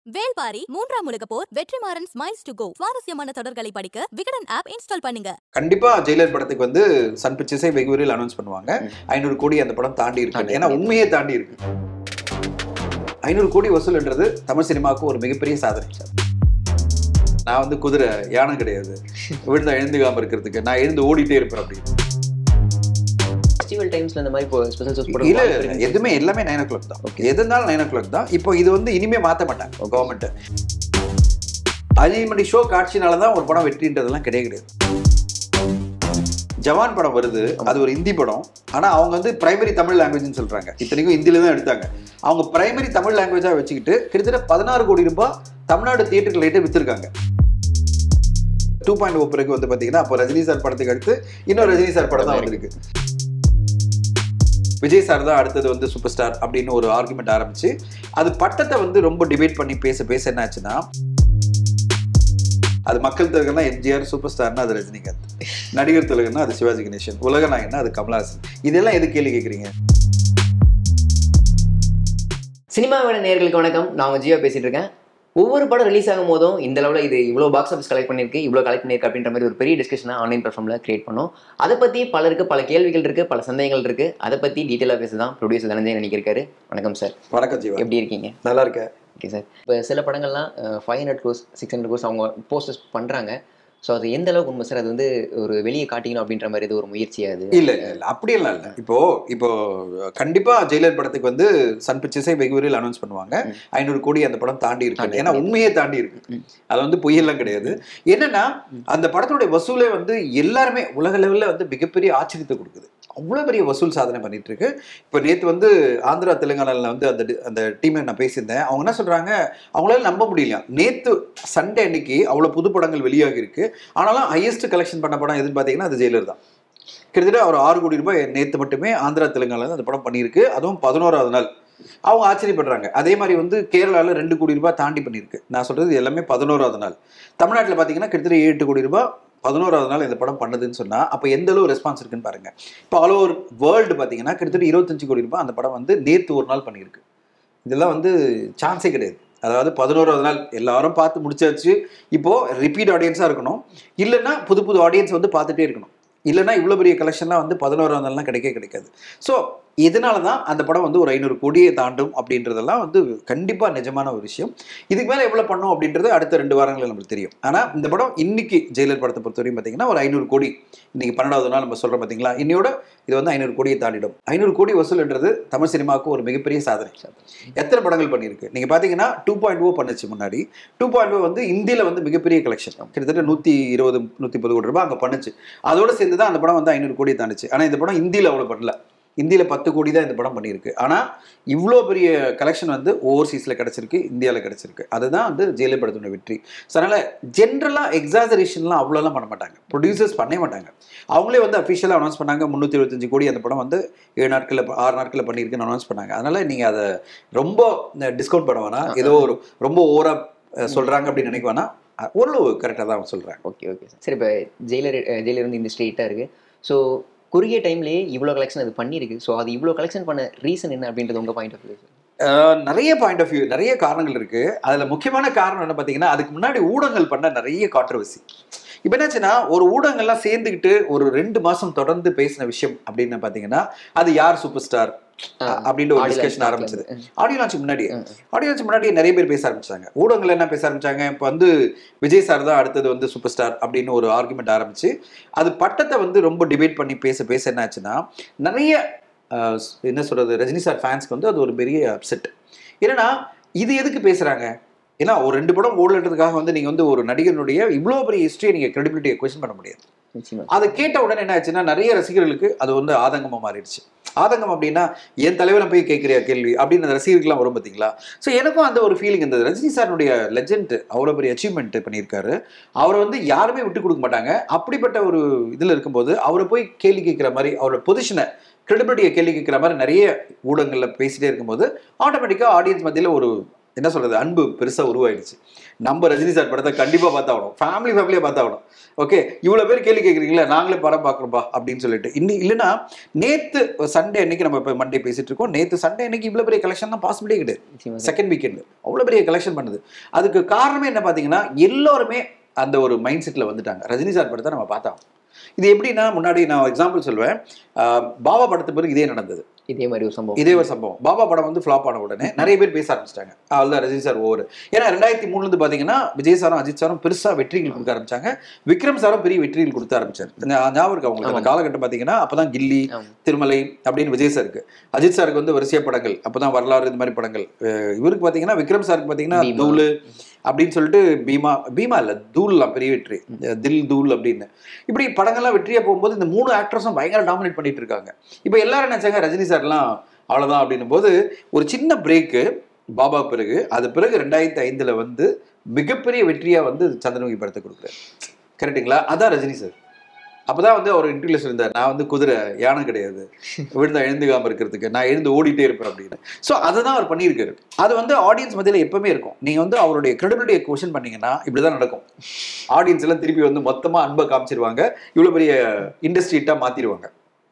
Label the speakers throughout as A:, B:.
A: வேல்பாரி மூன்றாம் உலக போர் வெற்றிமாறன் ஸ்மைல்ஸ் டு கோ சுவாரஸ்யமான தொடர்களை படிக்க விகடன் ஆப் இன்ஸ்டால் பண்ணுங்க
B: கண்டிப்பா ஜெயிலர் படத்துக்கு வந்து சன் பிக்சர்ஸே வெகு விரைவில் அனௌன்ஸ் பண்ணுவாங்க ஐநூறு கோடி அந்த படம் தாண்டி இருக்கு ஏன்னா உண்மையே தாண்டி இருக்கு ஐநூறு கோடி வசூல்ன்றது தமிழ் சினிமாவுக்கு ஒரு மிகப்பெரிய சாதனை நான் வந்து குதிரை யானை கிடையாது விழுந்தா எழுந்துக்காம இருக்கிறதுக்கு நான் எழுந்து ஓடிட்டே இருப்பேன் அப்படி
C: ஃபெஸ்டிவல் டைம்ஸ்ல இந்த மாதிரி இப்போ ஸ்பெஷல் ஷோஸ்
B: இல்ல இல்ல, இல்ல எதுவுமே எல்லாமே நைன் ஓ கிளாக் தான் எது இருந்தாலும் நைன் ஓ கிளாக் தான் இப்போ இது வந்து இனிமே மாத்த மாட்டாங்க கவர்மெண்ட் அஞ்சு மணி ஷோ காட்சினால தான் ஒரு படம் வெற்றின்றதெல்லாம் கிடையாது கிடையாது ஜவான் படம் வருது அது ஒரு ஹிந்தி படம் ஆனா அவங்க வந்து பிரைமரி தமிழ் லாங்குவேஜ்னு சொல்றாங்க இத்தனைக்கும் ஹிந்தில தான் எடுத்தாங்க அவங்க பிரைமரி தமிழ் லாங்குவேஜா வச்சுக்கிட்டு கிட்டத்தட்ட பதினாறு கோடி ரூபாய் தமிழ்நாடு தியேட்டர்கள்கிட்ட வித்திருக்காங்க டூ பாயிண்ட் ஓ பிறகு வந்து பாத்தீங்கன்னா அப்போ ரஜினி சார் படத்துக்கு அடுத்து இன்னொரு ரஜினி சார் படம் தான் வந்திருக்கு விஜய் சார் தான் அடுத்தது வந்து சூப்பர் ஸ்டார் அப்படின்னு ஒரு ஆர்குமெண்ட் ஆரம்பிச்சு அது பட்டத்தை வந்து ரொம்ப டிபேட் பண்ணி பேச பேச என்ன ஆச்சுன்னா அது மக்கள் திலகம்னா எம்ஜிஆர் சூப்பர் ஸ்டார்னா அது ரஜினிகாந்த் நடிகர் திலகம்னா அது சிவாஜி கணேசன் உலக நாயகனா அது கமலஹாசன் இதெல்லாம் எது கேள்வி கேட்குறீங்க
C: சினிமாவோட நேர்களுக்கு வணக்கம் நான் உங்க ஜியோ பேசிட்டு இருக்கேன் ஒவ்வொரு படம் ரிலீஸ் ஆகும் போதும் இந்த அளவில் இது இவ்வளோ பாக்ஸ் ஆஃபீஸ் கலெக்ட் பண்ணியிருக்கு இவ்வளோ கலெக்ட் பண்ணியிருக்கு அப்படின்ற மாதிரி ஒரு பெரிய டிஸ்கஷனை ஆன்லைன் பிளாட்ஃபார்மில் கிரியேட் பண்ணோம் அதை பற்றி பலருக்கு பல கேள்விகள் இருக்குது பல சந்தேகங்கள் இருக்குது அதை பற்றி டீட்டெயிலாக பேச தான் ப்ரொடியூசர் தனஞ்சய் நினைக்கிறாரு வணக்கம் சார்
B: வணக்கம் ஜீவா
C: எப்படி இருக்கீங்க
B: நல்லா இருக்கேன்
C: ஓகே சார் இப்போ சில படங்கள்லாம் five hundred crores six hundred crores அவங்க போஸ்டர்ஸ் பண்ணுறாங்க ஸோ அது எந்த அளவுக்கு உண்மை சார் அது வந்து ஒரு வெளியே காட்டிக்கணும் அப்படின்ற மாதிரி இது ஒரு முயற்சியா அது
B: இல்ல இல்ல இல்ல அப்படியெல்லாம் இல்ல இப்போ இப்போ கண்டிப்பா ஜெயிலர் படத்துக்கு வந்து சன் பிக்சர்ஸே வெகு விரைவில் அனௌன்ஸ் பண்ணுவாங்க ஐநூறு கோடி அந்த படம் தாண்டி இருக்கு
C: தாண்டி
B: ஏன்னா உண்மையே தாண்டி இருக்கு
C: ம்.
B: அது வந்து பொய்யெல்லாம் கிடையாது என்னன்னா அந்த படத்தோட வசூலே வந்து எல்லாருமே உலக லெவல்ல வந்து மிகப்பெரிய ஆச்சரியத்தை கொடுக்குது அவ்வளோ பெரிய வசூல் சாதனை பண்ணிட்டு இருக்கு இப்போ நேற்று வந்து ஆந்திரா தெலுங்கானால வந்து அந்த டி- அந்த டீமை நான் பேசியிருந்தேன் அவங்க என்ன சொல்றாங்க அவங்களால நம்ப முடியல நேற்று சண்டே அன்னைக்கு அவ்வளோ புது படங்கள் வெளியாகி இருக்கு ஆனாலும் ஹையஸ்ட் கலெக்ஷன் பண்ண படம் எதுன்னு பார்த்தீங்கன்னா அது ஜெயிலர் தான் கிட்டத்தட்ட ஒரு ஆறு கோடி ரூபாய் நேற்று மட்டுமே ஆந்திரா தெலுங்கானால அந்த படம் பண்ணியிருக்கு அதுவும் பதினோராவது நாள் அவங்க ஆச்சரியப்படுறாங்க அதே மாதிரி வந்து கேரளாவில் ரெண்டு கோடி ரூபாய் தாண்டி பண்ணியிருக்கு நான் சொல்றது இது எல்லாமே பதினோராவது நாள் தமிழ்நாட்டில் பார்த்தீங்கன்னா கிட்டத்தட்ட ஏழு எட்டு கோடி ரூபாய் பதினோராவது நாள் இந்த படம் பண்ணுதுன்னு சொன்னா அப்போ எந்த அளவு ரெஸ்பான்ஸ் இருக்குன்னு பாருங்க இப்போ ஆல் ஓவர் வேர்ல்டு பார்த்தீங்கன்னா கிட்டத்தட்ட இருபத்தஞ்சு கோடி ரூபாய் அந்த படம் வந்து நேற்று ஒரு நாள் பண்ணியிருக்கு இதெல்லாம் வந்து சான்ஸே கிடையாது அதாவது பதினோராவது நாள் எல்லாரும் பார்த்து முடிச்சாச்சு இப்போ ரிப்பீட் ஆடியன்ஸாக இருக்கணும் இல்லைன்னா புது புது ஆடியன்ஸ் வந்து பார்த்துட்டே இருக்கணும் இல்லைன்னா இவ்வளோ பெரிய கலெக்ஷன்லாம் வந்து பதினோராவது நாள்லாம் கிடைக்கவே கிடைக்காது ஸோ இதனால தான் அந்த படம் வந்து ஒரு ஐநூறு கோடியை தாண்டும் அப்படின்றதெல்லாம் வந்து கண்டிப்பாக நிஜமான ஒரு விஷயம் இதுக்கு மேலே எவ்வளோ பண்ணும் அப்படின்றது அடுத்த ரெண்டு வாரங்களில் நம்மளுக்கு தெரியும் ஆனால் இந்த படம் இன்னைக்கு ஜெயிலர் படத்தை பொறுத்தவரையும் பார்த்தீங்கன்னா ஒரு ஐநூறு கோடி இன்னைக்கு பன்னெண்டாவது நாள் நம்ம சொல்கிறோம் பார்த்தீங்களா இன்னையோட இது வந்து ஐநூறு கோடியை தாண்டிடும் ஐநூறு கோடி வசூல்ன்றது தமிழ் சினிமாவுக்கு ஒரு மிகப்பெரிய சாதனை எத்தனை படங்கள் பண்ணியிருக்கு நீங்கள் பார்த்தீங்கன்னா டூ பாயிண்ட் ஓ பண்ணுச்சு முன்னாடி டூ பாயிண்ட் ஓ வந்து இந்தியில் வந்து மிகப்பெரிய கலெக்ஷன் கிட்டத்தட்ட நூற்றி இருபது நூற்றி முப்பது கோடி ரூபாய் அங்கே பண்ணுச்சு அதோட சேர்ந்து தான் அந்த படம் வந்து ஐநூறு கோடி தாண்டுச்சு ஆனால் இந்த படம் இந்தியில் அவ்வளோ பண்ணல இந்தியில் பத்து கோடி தான் இந்த படம் பண்ணியிருக்கு ஆனால் இவ்வளோ பெரிய கலெக்ஷன் வந்து ஓவர்சீஸில் கிடச்சிருக்கு இந்தியாவில் கிடச்சிருக்கு அதுதான் வந்து ஜெயிலர் படத்தோட வெற்றி ஸோ அதனால் ஜென்ரலாக எக்ஸாசரேஷன்லாம் அவ்வளோலாம் பண்ண மாட்டாங்க ப்ரொடியூசர்ஸ் பண்ணவே மாட்டாங்க அவங்களே வந்து அஃபிஷியலாக அனௌன்ஸ் பண்ணாங்க முந்நூற்றி இருபத்தஞ்சு கோடி அந்த படம் வந்து ஏழு நாட்களில் ஆறு நாட்களில் பண்ணியிருக்குன்னு அனௌன்ஸ் பண்ணாங்க அதனால் நீங்கள் அதை ரொம்ப டிஸ்கவுண்ட் பண்ண வேணாம் ஏதோ ஒரு ரொம்ப ஓவராக சொல்கிறாங்க அப்படின்னு நினைக்க வேணாம் அஹ் ஓரளவு கரெக்டாக தான் சொல்கிறாங்க
C: ஓகே ஓகே சார் சரி இப்போ ஜெயிலர் அஹ் ஜெயிலர் வந்து இந்த ஸ்ட்ரெயிட்டாக இருக்குது ஸோ குறுகிய டைம்லேயே இவ்வளோ கலெக்ஷன் அது பண்ணியிருக்கு ஸோ அது இவ்வளோ கலெக்ஷன் பண்ண ரீசன் என்ன அப்படின்றது உங்கள் பாயிண்ட் ஆஃப் வியூ
B: அஹ் நிறைய பாயிண்ட் ஆஃப் வியூ நிறைய காரணங்கள் இருக்கு அதுல முக்கியமான காரணம் என்ன பார்த்தீங்கன்னா அதுக்கு முன்னாடி ஊடகங்கள் பண்ண நிறைய கான்ட்ரவர்சி இப்போ என்னாச்சுன்னா ஒரு ஊடகங்கள்லாம் சேர்ந்துக்கிட்டு ஒரு ரெண்டு மாசம் தொடர்ந்து பேசின விஷயம் அப்படின்னு பார்த்தீங்கன்னா அது யார் சூப்பர் ஸ்டார் அப்படின்ற ஒரு டிஸ்கஷன் ஆரம்பிச்சது ஆடியோ லான்ச் முன்னாடி ஆடியோ லான்ச் முன்னாடி நிறைய பேர் பேச ஆரம்பிச்சாங்க ஊடகங்கள் என்ன பேச ஆரம்பிச்சாங்க இப்போ வந்து விஜய் சார் தான் அடுத்தது வந்து சூப்பர் ஸ்டார் அப்படின்னு ஒரு ஆர்குமெண்ட் ஆரம்பிச்சு அது பட்டத்தை வந்து ரொம்ப டிபேட் பண்ணி பேச பேச என்ன ஆச்சுன்னா நிறைய அஹ், என்ன சொல்றது ரஜினி சார் ஃபேன்ஸ்க்கு வந்து அது ஒரு பெரிய அப்செட் ஏன்னா இது எதுக்கு பேசுறாங்க ஏன்னா ஒரு ரெண்டு படம் ஓடலன்றதுக்காக வந்து நீங்க வந்து ஒரு நடிகனுடைய இவ்வளோ பெரிய ஹிஸ்டரியை நீங்க கிரெடிபிலிட்டியை கொஸ்டின் பண்ண முடியாது
C: நிச்சயமா
B: அதை கேட்ட உடனே என்ன ஆச்சுன்னா நிறைய ரசிகர்களுக்கு அது வந்து ஆதங்கமா மாறிடுச்சு ஆதங்கம் அப்படின்னா என் தலைவரை போய் கேட்குறியா கேள்வி அப்படின்னு அந்த ரசிகர்கள்லாம் வரும் பார்த்தீங்களா ஸோ எனக்கும் அந்த ஒரு ஃபீலிங் இருந்தது ரஜினி சாருடைய லெஜெண்ட் அவ்வளோ பெரிய அச்சீவ்மெண்ட் பண்ணியிருக்காரு அவரை வந்து யாருமே விட்டு கொடுக்க மாட்டாங்க அப்படிப்பட்ட ஒரு இதில் இருக்கும்போது அவரை போய் கேள்வி கேட்குற மாதிரி அவரோட பொசிஷனை கிரெடிபிலிட்டியை கேள்வி கேட்குற மாதிரி நிறைய ஊடகங்களில் பேசிட்டே இருக்கும்போது ஆட்டோமேட்டிக்காக ஆடியன்ஸ் மத்தியில் ஒரு என்ன சொல்றது அன்பு பெருசா உருவாயிடுச்சு நம்ம ரஜினி சார் படத்தை கண்டிப்பா பார்த்தாகணும் ஃபேமிலி ஃபேமிலியா பார்த்தாகணும் ஓகே இவ்வளவு பேர் கேள்வி கேட்குறீங்களா நாங்களே படம் பார்க்குறோம்பா அப்படின்னு சொல்லிட்டு இன்னி இல்லைன்னா நேத்து சண்டே அன்னைக்கு நம்ம இப்போ மண்டே பேசிட்டு இருக்கோம் நேத்து சண்டே அன்னைக்கு இவ்வளவு பெரிய கலெக்ஷன் தான் பாசிபிலிட்டி கிடையாது
C: நிச்சயமா சார்.
B: செகண்ட் வீக்கெண்ட் அவ்வளோ பெரிய கலெக்ஷன் பண்ணுது அதுக்கு காரணமே என்ன பார்த்தீங்கன்னா எல்லோருமே அந்த ஒரு மைண்ட் செட்டில் வந்துட்டாங்க ரஜினி சார் படத்தை நம்ம பார்த்தோம் இது எப்படின்னா முன்னாடி நான் எக்ஸாம்பிள் சொல்வேன் ஆஹ் பாபா படத்து பிறகு இதே நடந்தது
C: இதே மாதிரி ஒரு சம்பவம்
B: இதே ஒரு சம்பவம் பாபா படம் வந்து ஃப்ளாப் ஆன உடனே நிறைய பேர் பேச ஆரம்பிச்சிட்டாங்க அவ்வளோ ரஜினி சார் ஓவர் ஏன்னா ரெண்டாயிரத்தி மூணுலேருந்து பார்த்தீங்கன்னா விஜய் சாரும் அஜித் சாரும் பெருசாக வெற்றிகள் கொடுக்க ஆரம்பிச்சாங்க விக்ரம் சாரும் பெரிய வெற்றிகள் கொடுக்க ஆரம்பிச்சார் இந்த ஞாபகம் இருக்கு அவங்களுக்கு அந்த காலகட்டம் பார்த்தீங்கன்னா அப்பதான் கில்லி
C: ஆமா.
B: திருமலை அப்படின்னு விஜய் சாருக்கு அஜித் சாருக்கு வந்து வரிசைய படங்கள் அப்பதான் வரலாறு இந்த மாதிரி படங்கள் அஹ் இவருக்கு பார்த்தீங்கன்னா விக்ரம் சாருக்கு பார்த்தீங்கன்னா
C: பீமா.
B: தூளு அப்படின்னு சொல்லிட்டு பீமா பீமா இல்ல தூள்லாம் பெரிய வெற்றி தில் தூள் அப்படின்னு இப்படி படங்கள்லாம் வெற்றியா போகும்போது இந்த மூணு ஆக்டர்ஸும் பயங்கர டாமினேட் பண்ணிட்டு இருக்காங்க இப்போ எல்லாரும் நினைச்சாங்க ரஜினி சார்லாம் அவ்வளவுதான் அப்படின்னும் போது ஒரு சின்ன பிரேக்கு பாபா பிறகு அது பிறகு ரெண்டாயிரத்தி ஐந்துல வந்து மிகப்பெரிய வெற்றியா வந்து சந்திரமுகி படத்தை கொடுக்குறாரு கரெக்ட்டுங்களா அதான் ரஜினி சார் அப்பதான் வந்து அவர் இன்டர்வியூல சொல்லியிருந்தார் நான் வந்து குதிரை யானை கிடையாது விழுந்தா எழுந்துக்காம இருக்கிறதுக்கு நான் எழுந்து ஓடிட்டே இருப்பேன் அப்படின்னு ஸோ அதை தான் அவர் பண்ணியிருக்காரு அது வந்து ஆடியன்ஸ் மத்தியில் எப்பவுமே இருக்கும் நீங்க வந்து அவருடைய கிரெடிபிலிட்டியை கொஷன் பண்ணீங்கன்னா இப்படிதான் நடக்கும் ஆடியன்ஸ் எல்லாம் திருப்பி வந்து மொத்தமா அன்பை காமிச்சிருவாங்க இவ்வளவு பெரிய இண்டஸ்ட்ரீட்டா மாத்திடுவாங்க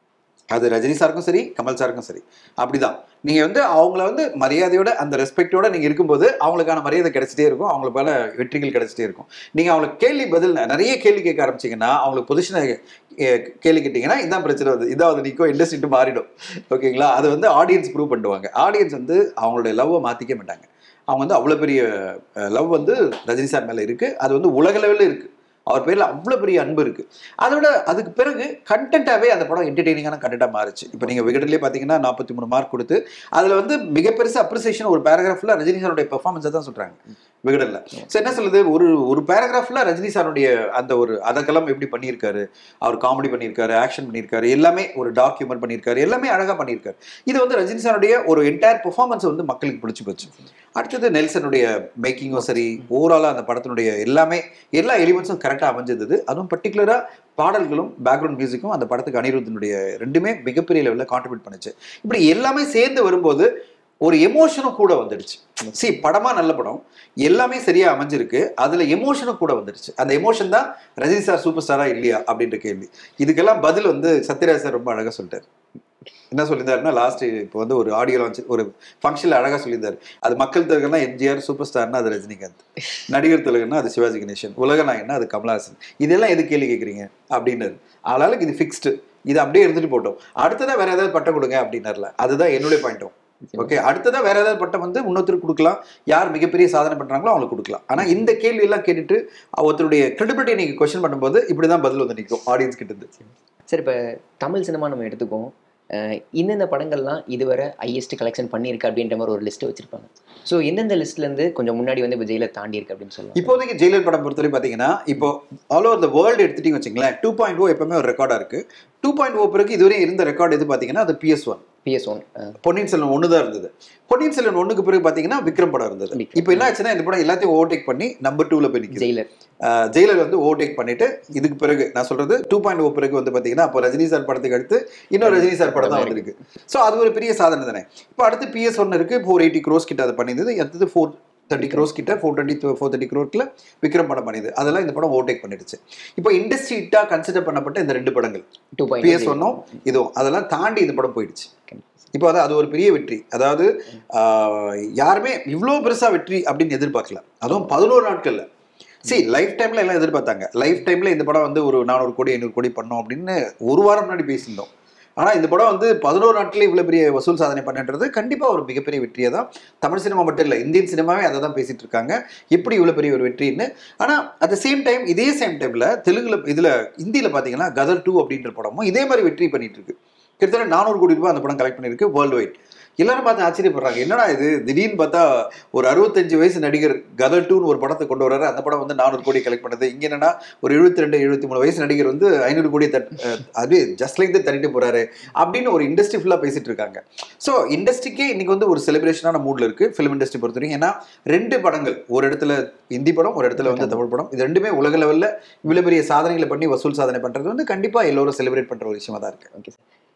B: அது ரஜினி சாருக்கும் சரி கமல் சாருக்கும் சரி அப்படிதான் நீங்க வந்து அவங்கள வந்து மரியாதையோட அந்த ரெஸ்பெக்டோட நீங்க இருக்கும்போது அவங்களுக்கான மரியாதை கிடைச்சிட்டே இருக்கும் அவங்களுக்கு பல வெற்றிகள் கிடைச்சிட்டே இருக்கும் நீங்க அவங்களுக்கு கேள்வி பதில் நிறைய கேள்வி கேட்க ஆரம்பிச்சீங்கன்னா அவங்களுக்கு பொசிஷனை கேள்வி கேட்டீங்கன்னா இதான் பிரச்சனை வந்து இதாவது நிற்கும் இண்டஸ்ட்ரிட்டு மாறிடும் ஓகேங்களா அது வந்து ஆடியன்ஸ் ப்ரூவ் பண்ணுவாங்க ஆடியன்ஸ் வந்து அவங்களுடைய லவ்வை மாத்திக்க மாட்டாங்க அவங்க வந்து அவ்வளோ பெரிய லவ் வந்து ரஜினி சார் மேலே இருக்கு அது வந்து உலக லெவலில் இருக்கு அவர் பேர்ல அவ்வளோ பெரிய அன்பு இருக்கு அதோட அதுக்கு பிறகு கண்டென்ட்டாவே அந்த படம் என்டர்டெய்னிங்கான கண்டென்ட்டாக மாறுச்சு இப்போ நீங்கள் விகடன்லேயே பார்த்தீங்கன்னா நாற்பத்தி மூணு மார்க் கொடுத்து அதில் வந்து மிக பெருசு அப்ரிசியேஷன் ஒரு பேராகிராஃபில் ரஜினி சாருடைய பெர்ஃபார்மன்ஸை தான் சொல்கிறாங்க விகடன்ல ஸோ என்ன சொல்லுது ஒரு ஒரு பேராகிராஃபில் ரஜினி சாருடைய அந்த ஒரு அதற்கெல்லாம் எப்படி பண்ணியிருக்காரு அவர் காமெடி பண்ணியிருக்காரு ஆக்ஷன் பண்ணியிருக்காரு எல்லாமே ஒரு டார்க் ஹியூமர் பண்ணியிருக்காரு எல்லாமே அழகாக பண்ணியிருக்காரு இது வந்து ரஜினி சாருடைய ஒரு என்டையர் பெர்ஃபார்மன்ஸ் வந்து மக்களுக்கு பிடிச்சி போச்சு அடுத்தது நெல்சனுடைய மேக்கிங்கும் சரி ஓவராலாக அந்த படத்தினுடைய எல்லாமே எல்லா எலிமெண்ட்ஸும் கரெக்டாக அமைஞ்சது அதுவும் பர்டிகுலராக பாடல்களும் பேக்ரவுண்ட் மியூசிக்கும் அந்த படத்துக்கு அனிருத்தினுடைய ரெண்டுமே மிகப்பெரிய லெவலில் கான்ட்ரிபியூட் பண்ணுச்சு இப்படி எல்லாமே சேர்ந்து வரும்போது ஒரு எமோஷனும் கூட வந்துடுச்சு சி படமா நல்ல படம் எல்லாமே சரியா அமைஞ்சிருக்கு அதுல எமோஷனும் கூட வந்துடுச்சு அந்த எமோஷன் தான் ரஜினி சார் சூப்பர் ஸ்டாரா இல்லையா அப்படின்ற கேள்வி இதுக்கெல்லாம் பதில் வந்து சத்யராஜ் சார் ரொம்ப அழகா சொல்லிட்டாரு என்ன சொல்லியிருந்தாருன்னா லாஸ்ட் இப்போ வந்து ஒரு ஆடியோ லான்ச் ஒரு ஃபங்க்ஷனில் அழகாக சொல்லியிருந்தாரு அது மக்கள் திலகம்னா எம்ஜிஆர் சூப்பர் ஸ்டார்னா அது ரஜினிகாந்த் நடிகர் திலகம்னா அது சிவாஜி கணேசன் உலக நாயகன்னா அது கமலஹாசன் இதெல்லாம் எது கேள்வி கேட்குறீங்க அப்படின்னாரு ஆளாளுக்கு இது ஃபிக்ஸ்டு இது அப்படியே எடுத்துட்டு போட்டோம் அடுத்ததா வேற ஏதாவது பட்டம் கொடுங்க அப்படின்னார்ல அதுதான் என்னுடைய பாயிண்ட்டும் ஓகே அடுத்ததா வேற ஏதாவது பட்டம் வந்து இன்னொருத்தருக்கு கொடுக்கலாம் யார் மிகப்பெரிய சாதனை பண்றாங்களோ அவங்களுக்கு கொடுக்கலாம் ஆனா இந்த கேள்வி எல்லாம் கேட்டுட்டு ஒருத்தருடைய கிரெடிபிலிட்டி நீங்க கொஸ்டின் பண்ணும்போது இப்படிதான் பதில் வந்து நிற்கும் ஆடியன்ஸ் கிட்ட இருந்து
C: சரி இப்போ தமிழ் சினிமா நம்ம எடுத்துக்கோம் அஹ் இந்தந்த படங்கள்லாம் இதுவரை ஹையஸ்ட் கலெக்ஷன் பண்ணியிருக்கு அப்படின்ற மாதிரி ஒரு லிஸ்ட் வச்சிருப்பாங்க ஸோ எந்தெந்த லிஸ்ட்லேருந்து கொஞ்சம் முன்னாடி வந்து விஜயில தாண்டி இருக்கு அப்படின்னு சொல்லலாம்
B: இப்போதைக்கு ஜெயிலர் படம் பொறுத்தவரை பார்த்தீங்கன்னா இப்போ ஆல் ஓவர் த வேர்ல்டு எடுத்துட்டீங்க வச்சுங்களேன் டூ பாயிண்ட் ஓ எப்பவுமே ஒரு ரெக்கார்டா இருக்கு டூ பாயிண்ட் ஓ பிறகு இதுவரை இருந்த ரெக்கார்டு எது பார்த்தீங்கன்னா அது PS one
C: PS one
B: Ponniyin Selvan ஒன்று தான் இருந்தது பொன்னியின் செல்வன் ஒன்றுக்கு பிறகு பார்த்தீங்கன்னா விக்ரம் படம் இருந்தது
C: விக்ரம்.
B: இப்போ என்ன ஆச்சுன்னா இந்த படம் எல்லாத்தையும் ஓவர்டேக் பண்ணி நம்பர் டூவில் போய் நிற்குது
C: ஜெயிலர்
B: ஆஹ் ஜெயிலர் வந்து ஓவர்டேக் பண்ணிட்டு இதுக்கு பிறகு நான் சொல்றது டூ பாயிண்ட் ஓ பிறகு வந்து பாத்தீங்கன்னா அப்போ ரஜினி சார் படத்துக்கு அடுத்து இன்னொரு ரஜினி சார் படம் தான் வந்திருக்கு ஸோ அது ஒரு பெரிய சாதனை தானே இப்போ அடுத்து பிஎஸ் ஒன் இருக்கு ஃபோர் எயிட்டி க்ரோஸ் கிட்ட அதை பண்ணியிருந்தது அடுத்தது ஃபோர் தேர்ட்டி க்ரோஸ் கிட்ட ஃபோர் டுவெண்ட்டி ஃபோர் தேர்ட்டி க்ரோர்க்கில் விக்ரம் படம் பண்ணிது அதெல்லாம் இந்த படம் ஓவர்டேக் பண்ணிடுச்சு இப்போ இண்டஸ்ட்ரி ஹிட்டாக கன்சிடர் பண்ணப்பட்ட இந்த ரெண்டு படங்கள்
C: டூ
B: பிஎஸ்
C: பாயிண்ட்
B: ஒன்னும் இதுவும் அதெல்லாம் தாண்டி இந்த படம் போயிடுச்சு இப்போ அது அது ஒரு பெரிய வெற்றி அதாவது ஆஹ், யாருமே இவ்வளோ பெருசா வெற்றி அப்படின்னு எதிர்பார்க்கல அதுவும் பதினோரு நாட்கள்ல சரி லைஃப் டைம்ல எல்லாம் எதிர்பார்த்தாங்க லைஃப் டைம்ல இந்த படம் வந்து ஒரு நானூறு கோடி ஐநூறு கோடி பண்ணோம் அப்படின்னு ஒரு வாரம் முன்னாடி பேசியிருந்தோம் ஆனா இந்த படம் வந்து பதினோரு நாட்களே இவ்வளவு பெரிய வசூல் சாதனை பண்ணுன்றது கண்டிப்பா ஒரு மிகப்பெரிய வெற்றியை தான் தமிழ் சினிமா மட்டும் இல்லை இந்தியன் சினிமாவே அதை தான் பேசிட்டு இருக்காங்க எப்படி இவ்வளவு பெரிய ஒரு வெற்றின்னு ஆனா அட் த சேம் டைம் இதே சேம் டைம்ல தெலுங்குல இதுல இந்தியில பாத்தீங்கன்னா கதர் டூ அப்படின்ற படமும் இதே மாதிரி வெற்றி பண்ணிட்டு இருக்கு கிட்டத்தட்ட நானூறு கோடி ரூபாய் அந்த படம் கலெக்ட் பண்ணியிருக்கு வேர்ல்டு வைட் எல்லாரும் பார்த்து ஆச்சரியப்படுறாங்க என்னடா இது திடீர்னு பார்த்தா ஒரு அறுபத்தஞ்சு வயசு நடிகர் கதர் டூன்னு ஒரு படத்தை கொண்டு வர்றாரு அந்த படம் வந்து நானூறு கோடி கலெக்ட் பண்ணுது இங்க என்னன்னா ஒரு எழுபத்தி ரெண்டு எழுபத்தி மூணு வயசு நடிகர் வந்து ஐநூறு கோடி தட் அஹ், அது ஜஸ்ட் லைக் தட்டிட்டு போறாரு அப்படின்னு ஒரு இண்டஸ்ட்ரி ஃபுல்லா பேசிட்டு இருக்காங்க ஸோ இண்டஸ்ட்ரிக்கே இன்னைக்கு வந்து ஒரு செலிப்ரேஷனான மூட்ல இருக்கு ஃபிலிம் இண்டஸ்ட்ரி பொறுத்த வரைக்கும் ஏன்னா ரெண்டு படங்கள் ஒரு இடத்துல ஹிந்தி படம் ஒரு இடத்துல வந்து தமிழ் படம் இது ரெண்டுமே உலக லெவல்ல இவ்வளவு பெரிய சாதனைகளை பண்ணி வசூல் சாதனை பண்றது வந்து கண்டிப்பா எல்லோரும் செலிப்ரேட் பண்ற ஒரு விஷயமா தான் இருக்கு
C: ஓகே சார்